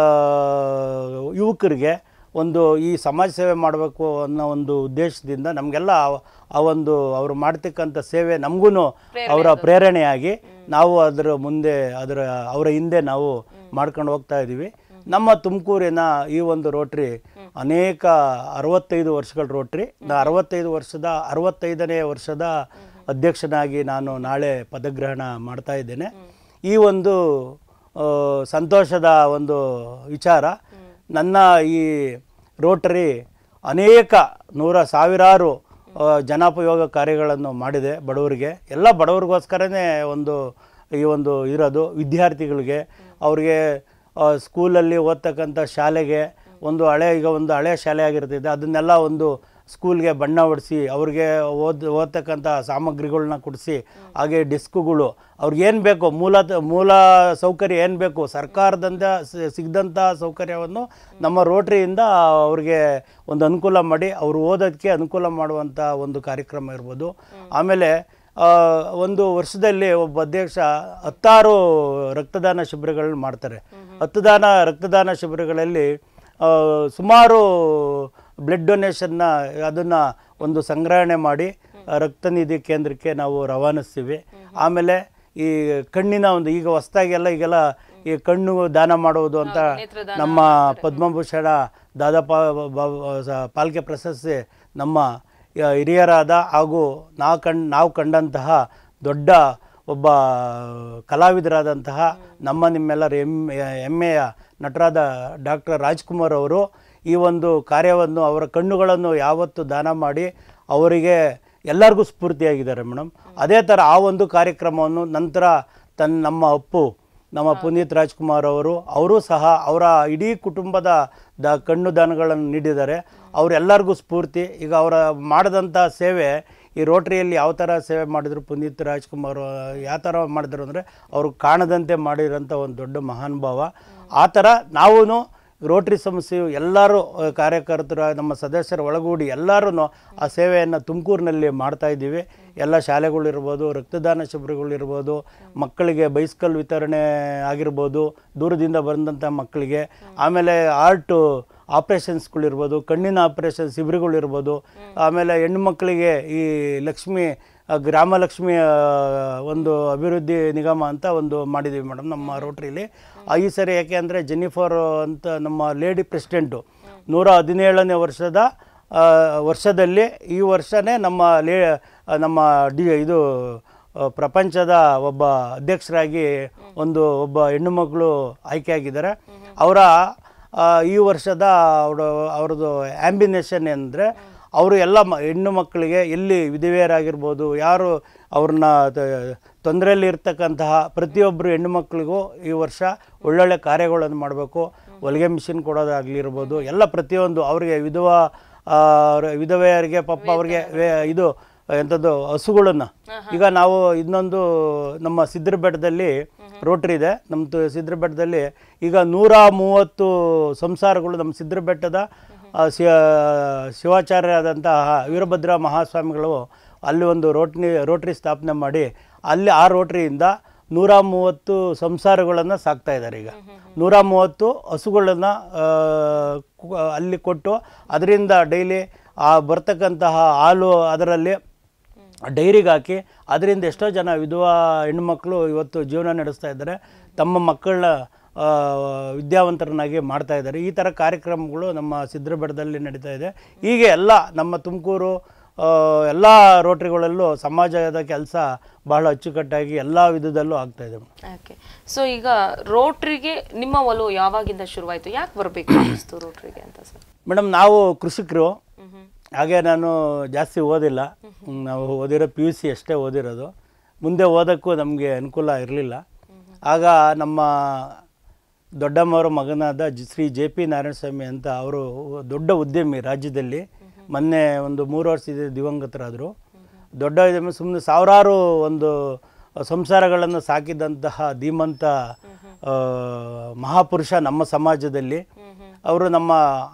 ಯುವಕರಿಗೆ ಒಂದು ಈ ಸಮಾಜ ಸೇವೆ ಮಾಡಬೇಕು ಅನ್ನೋ ಒಂದು ಉದ್ದೇಶದಿಂದ ನಮಗೆಲ್ಲ ಆ- ಆ ಒಂದು ಅವರು ಮಾಡ್ತಕ್ಕಂಥ ಸೇವೆ ನಮಗೂ ಅವರ ಪ್ರೇರಣೆಯಾಗಿ ನಾವು ಅದರ ಮುಂದೆ ಅದರ ಅವರ ಹಿಂದೆ ನಾವು ಮಾಡ್ಕೊಂಡು ಹೋಗ್ತಾ ಇದ್ದೀವಿ ನಮ್ಮ ತುಮಕೂರಿನ ಈ ಒಂದು ರೋಟ್ರಿ ಅನೇಕ ಅರವತ್ತೈದು ವರ್ಷಗಳ ರೋಟ್ರಿ ನಾ ಅರವತ್ತೈದು ವರ್ಷದ ಅರವತ್ತೈದನೇ ವರ್ಷದ ಅಧ್ಯಕ್ಷನಾಗಿ ನಾನು ನಾಳೆ ಪದಗ್ರಹಣ ಮಾಡ್ತಾ ಇದ್ದೇನೆ ಈ ಒಂದು ಆ, ಸಂತೋಷದ ಒಂದು ವಿಚಾರ ನನ್ನ ಈ ರೋಟರಿ ಅನೇಕ ನೂರ ಸಾವಿರಾರು ಆ, ಜನೋಪಯೋಗ ಕಾರ್ಯಗಳನ್ನು ಮಾಡಿದೆ ಬಡವರಿಗೆ ಎಲ್ಲ ಬಡವರಿಗೋಸ್ಕರನೇ ಒಂದು ಈ ಒಂದು ಇರೋದು ವಿದ್ಯಾರ್ಥಿಗಳಿಗೆ ಅವ್ರಿಗೆ ಆ, ಸ್ಕೂಲಲ್ಲಿ ಓದ್ತಕ್ಕಂಥ ಶಾಲೆಗೆ ಒಂದು ಹಳೆ ಈಗ ಒಂದು ಹಳೆ ಶಾಲೆ ಆಗಿರ್ತದೆ ಅದನ್ನೆಲ್ಲ ಒಂದು ಸ್ಕೂಲ್ಗೆ ಬಣ್ಣ ಹೊಡಿಸಿ ಅವ್ರಿಗೆ ಓದ್ ಓದ್ತಕ್ಕಂಥ ಸಾಮಗ್ರಿಗಳನ್ನ ಕೊಡಿಸಿ ಹಾಗೆ ಡಿಸ್ಕುಗಳು ಅವ್ರಿಗೇನು ಬೇಕು ಮೂಲ ಮೂಲ ಸೌಕರ್ಯ ಏನು ಬೇಕು ಸರ್ಕಾರದಿಂದ ಸಿ- ಸಿಗದಂಥ ಸೌಕರ್ಯವನ್ನು ನಮ್ಮ ರೋಟ್ರಿಯಿಂದ ಅವ್ರಿಗೆ ಒಂದು ಅನುಕೂಲ ಮಾಡಿ ಅವರು ಓದೋದಕ್ಕೆ ಅನುಕೂಲ ಮಾಡುವಂಥ ಒಂದು ಕಾರ್ಯಕ್ರಮ ಇರ್ಬೋದು ಆಮೇಲೆ ಆ, ಒಂದು ವರ್ಷದಲ್ಲಿ ಒಬ್ಬ ಅಧ್ಯಕ್ಷ ಹತ್ತಾರು ರಕ್ತದಾನ ಶಿಬಿರಗಳನ್ನ ಮಾಡ್ತಾರೆ ಹತ್ತದಾನ ರಕ್ತದಾನ ಶಿಬಿರಗಳಲ್ಲಿ ಆ, ಸುಮಾರು ಬ್ಲಡ್ ಡೊನೇಷನ್ನ ಅದನ್ನು ಒಂದು ಸಂಗ್ರಹಣೆ ಮಾಡಿ ಆ, ರಕ್ತನಿಧಿ ಕೇಂದ್ರಕ್ಕೆ ನಾವು ರವಾನಿಸ್ತೀವಿ ಆಮೇಲೆ ಈ ಕಣ್ಣಿನ ಒಂದು ಈಗ ಹೊಸ್ದಾಗೆಲ್ಲ ಈಗೆಲ್ಲ ಈ ಕಣ್ಣು ದಾನ ಮಾಡುವುದು ಅಂತ ನಮ್ಮ ಪದ್ಮಭೂಷಣ ದಾದಾ ಪಾ ಬಾ- ಸ- ಪಾಲ್ಕೆ ಪ್ರಶಸ್ತಿ ನಮ್ಮ ಯ- ಹಿರಿಯರಾದ ಹಾಗೂ ನಾವು ಕಂಡು ನಾವು ಕಂಡಂತಹ ದೊಡ್ಡ ಒಬ್ಬ ಕಲಾವಿದರಾದಂತಹ ನಮ್ಮ ನಿಮ್ಮೆಲ್ಲರ ಹೆಮ್ಮೆ ಹೆಮ್ಮೆಯ ನಟರಾದ ಡಾಕ್ಟರ್ ರಾಜ್ಕುಮಾರ್ ಅವರು ಈ ಒಂದು ಕಾರ್ಯವನ್ನು ಅವರ ಕಣ್ಣುಗಳನ್ನು ಯಾವತ್ತು ದಾನ ಮಾಡಿ ಅವರಿಗೆ ಎಲ್ಲರಿಗೂ ಸ್ಫೂರ್ತಿಯಾಗಿದ್ದಾರೆ ಮೇಡಮ್ ಅದೇ ಥರ ಆ ಒಂದು ಕಾರ್ಯಕ್ರಮವನ್ನು ನಂತರ ತನ್ನ ನಮ್ಮ ಅಪ್ಪು ನಮ್ಮ ಪುನೀತ್ ರಾಜ್ಕುಮಾರ್ ಅವರು ಅವರು ಸಹ ಅವರ ಇಡೀ ಕುಟುಂಬದ ದ ಕಣ್ಣು ದಾನಗಳನ್ನು ನೀಡಿದ್ದಾರೆ ಅವರೆಲ್ಲರಿಗೂ ಸ್ಫೂರ್ತಿ ಈಗ ಅವರ ಮಾಡಿದಂಥ ಸೇವೆ ಈ ರೋಟ್ರಿಯಲ್ಲಿ ಯಾವ ಥರ ಸೇವೆ ಮಾಡಿದ್ರು ಪುನೀತ್ ರಾಜ್ಕುಮಾರ್ ಯಾವ ಥರ ಮಾಡಿದ್ರು ಅಂದರೆ ಅವರು ಕಾಣದಂತೆ ಮಾಡಿರೋಂಥ ಒಂದು ದೊಡ್ಡ ಮಹಾನುಭಾವ ಆ ಥರ ನಾವೂ ರೋಟ್ರಿ ಸಂಸ್ಥೆಯು ಎಲ್ಲರೂ ಆ, ಕಾರ್ಯಕರ್ತರು ನಮ್ಮ ಸದಸ್ಯರ ಒಳಗೂಡಿ ಎಲ್ಲರೂ ಆ ಸೇವೆಯನ್ನು ತುಮಕೂರಿನಲ್ಲಿ ಮಾಡ್ತಾ ಇದ್ದೀವಿ ಎಲ್ಲ ಶಾಲೆಗಳಿರ್ಬೋದು ರಕ್ತದಾನ ಶಿಬಿರಗಳಿರ್ಬೋದು ಮಕ್ಕಳಿಗೆ ಬೈಸ್ಕಲ್ ವಿತರಣೆ ಆಗಿರ್ಬೋದು ದೂರದಿಂದ ಬಂದಂಥ ಮಕ್ಕಳಿಗೆ ಆಮೇಲೆ ಆರ್ಟು ಆಪ್ರೇಷನ್ಸ್ಗಳಿರ್ಬೋದು ಕಣ್ಣಿನ ಆಪ್ರೇಷನ್ ಶಿಬಿರಗಳಿರ್ಬೋದು ಆಮೇಲೆ ಹೆಣ್ಣು ಮಕ್ಕಳಿಗೆ ಈ ಲಕ್ಷ್ಮಿ ಆ, ಗ್ರಾಮ ಲಕ್ಷ್ಮಿ ಆ, ಒಂದು ಅಭಿವೃದ್ಧಿ ನಿಗಮ ಅಂತ ಒಂದು ಮಾಡಿದ್ದೀವಿ ಮೇಡಮ್ ನಮ್ಮ ರೋಟ್ರಿಲಿ ಆ, ಈ ಸರಿ ಯಾಕೆ ಅಂದರೆ ಜೆನ್ನಿಫರ್ ಅಂತ ನಮ್ಮ ಲೇಡಿ ಪ್ರೆಸಿಡೆಂಟು ನೂರ ಹದಿನೇಳನೇ ವರ್ಷದ ಆ, ವರ್ಷದಲ್ಲಿ ಈ ವರ್ಷನೇ ನಮ್ಮ ಲೇ ಆ, ನಮ್ಮ ಡಿ ಇದು ಆ, ಪ್ರಪಂಚದ ಒಬ್ಬ ಅಧ್ಯಕ್ಷರಾಗಿ ಒಂದು ಒಬ್ಬ ಹೆಣ್ಣು ಮಗಳು ಆಯ್ಕೆಯಾಗಿದ್ದಾರೆ ಅವರ ಆ, ಈ ವರ್ಷದ ಅವರ ಅವ್ರದ್ದು ಆ್ಯಂಬಿನೇಷನ್ ಅಂದರೆ ಅವರು ಎಲ್ಲ ಮ ಹೆಣ್ಣು ಮಕ್ಕಳಿಗೆ ಎಲ್ಲಿ ವಿಧವೆಯರಾಗಿರ್ಬೋದು ಯಾರು ಅವ್ರನ್ನ ತೊಂದರೆಯಲ್ಲಿ ಇರ್ತಕ್ಕಂತಹ ಪ್ರತಿಯೊಬ್ಬರು ಹೆಣ್ಣು ಮಕ್ಕಳಿಗೂ ಈ ವರ್ಷ ಒಳ್ಳೊಳ್ಳೆ ಕಾರ್ಯಗಳನ್ನು ಮಾಡಬೇಕು ಹೊಲಿಗೆ ಮಿಷಿನ್ ಕೊಡೋದಾಗಲಿ ಇರ್ಬೋದು ಎಲ್ಲ ಪ್ರತಿಯೊಂದು ಅವರಿಗೆ ವಿಧವಾ ಆ, ಅವ್ರ- ವಿಧವೆಯರಿಗೆ ಪಾಪ ಅವ್ರಿಗೆ ವೇ- ಇದು ಎಂಥದ್ದು ಹಸುಗಳನ್ನು ಈಗ ನಾವು ಇನ್ನೊಂದು ನಮ್ಮ ಸಿದ್ರ ಬೆಟ್ಟದಲ್ಲಿ ರೋಟ್ರಿ ಇದೆ ನಮ್ಮ ತು- ಸಿದ್ರ ಬೆಟ್ಟದಲ್ಲಿ ಈಗ ನೂರ ಮೂವತ್ತು ಸಂಸಾರಗಳು ನಮ್ಮ ಸಿದ್ರ ಬೆಟ್ಟದ ಆ, ಶಿವ ಶಿವಾಚಾರ್ಯರಾದಂತಹ ವೀರಭದ್ರ ಮಹಾಸ್ವಾಮಿಗಳು ಅಲ್ಲಿ ಒಂದು ರೋಟ್ನಿ ರೋಟ್ರಿ ಸ್ಥಾಪನೆ ಮಾಡಿ ಅಲ್ಲಿ ಆ ರೋಟ್ರಿಯಿಂದ ನೂರ ಮೂವತ್ತು ಸಂಸಾರಗಳನ್ನು ಸಾಕ್ತಾ ಇದ್ದಾರೆ ಈಗ ನೂರ ಮೂವತ್ತು ಹಸುಗಳನ್ನು ಅಲ್ಲಿ ಕೊಟ್ಟು ಅದರಿಂದ ಡೈಲಿ ಆ ಬರ್ತಕ್ಕಂತಹ ಹಾಲು ಅದರಲ್ಲಿ ಡೈರಿಗೆ ಹಾಕಿ ಅದರಿಂದ ಎಷ್ಟೋ ಜನ ವಿಧವಾ ಹೆಣ್ಣುಮಕ್ಕಳು ಇವತ್ತು ಜೀವನ ನಡೆಸ್ತಾ ಇದ್ದಾರೆ ತಮ್ಮ ಮಕ್ಕಳನ್ನ ಆ, ವಿದ್ಯಾವಂತರನ್ನಾಗಿ ಮಾಡ್ತಾ ಇದ್ದಾರೆ ಈ ಥರ ಕಾರ್ಯಕ್ರಮಗಳು ನಮ್ಮ ಸಿದ್ರಬೆಟ್ಟದಲ್ಲಿ ನಡೀತಾ ಇದೆ ಹೀಗೆ ಎಲ್ಲ ನಮ್ಮ ತುಮಕೂರು ಎಲ್ಲ ರೋಟ್ರಿಗಳಲ್ಲೂ ಸಮಾಜದ ಕೆಲಸ ಬಹಳ ಅಚ್ಚುಕಟ್ಟಾಗಿ ಎಲ್ಲ ವಿಧದಲ್ಲೂ ಆಗ್ತಾ ಇದೆ ಓಕೆ ಸೊ ಈಗ ರೋಟ್ರಿಗೆ ನಿಮ್ಮ ಒಲವು ಯಾವಾಗಿಂದ ಶುರುವಾಯಿತು ಯಾಕೆ ಬರಬೇಕು ಅನಿಸ್ತು ರೋಟ್ರಿಗೆ ಅಂತ ಸರ್ ಮೇಡಮ್ ನಾವು ಕೃಷಿಕರು ಹ್ಮ್ ಹಾಗೆ ನಾನು ಜಾಸ್ತಿ ಓದಿಲ್ಲ ಹ್ಮ್, ನಾವು ಓದಿರೋ ಪಿ ಯು ಸಿ ಅಷ್ಟೇ ಓದಿರೋದು ಮುಂದೆ ಓದೋಕ್ಕೂ ನಮಗೆ ಅನುಕೂಲ ಇರಲಿಲ್ಲ ಆಗ ನಮ್ಮ ದೊಡ್ಡಮ್ಮವರ ಮಗನಾದ ಜಿ- ಶ್ರೀ ಜೆ ಪಿ ನಾರಾಯಣಸ್ವಾಮಿ ಅಂತ ಅವರು ದೊಡ್ಡ ಉದ್ಯಮಿ ರಾಜ್ಯದಲ್ಲಿ ಮೊನ್ನೆ ಒಂದು ಮೂರು ವರ್ಷದ ದಿವಂಗತರಾದರು ದೊಡ್ಡ ಉದ್ಯಮಿ ಸುಮ್ಮನೆ ಸಾವಿರಾರು ಒಂದು ಸಂಸಾರಗಳನ್ನು ಸಾಕಿದಂತಹ ಧೀಮಂತ ಆ, ಮಹಾಪುರುಷ ನಮ್ಮ ಸಮಾಜದಲ್ಲಿ ಅವರು ನಮ್ಮ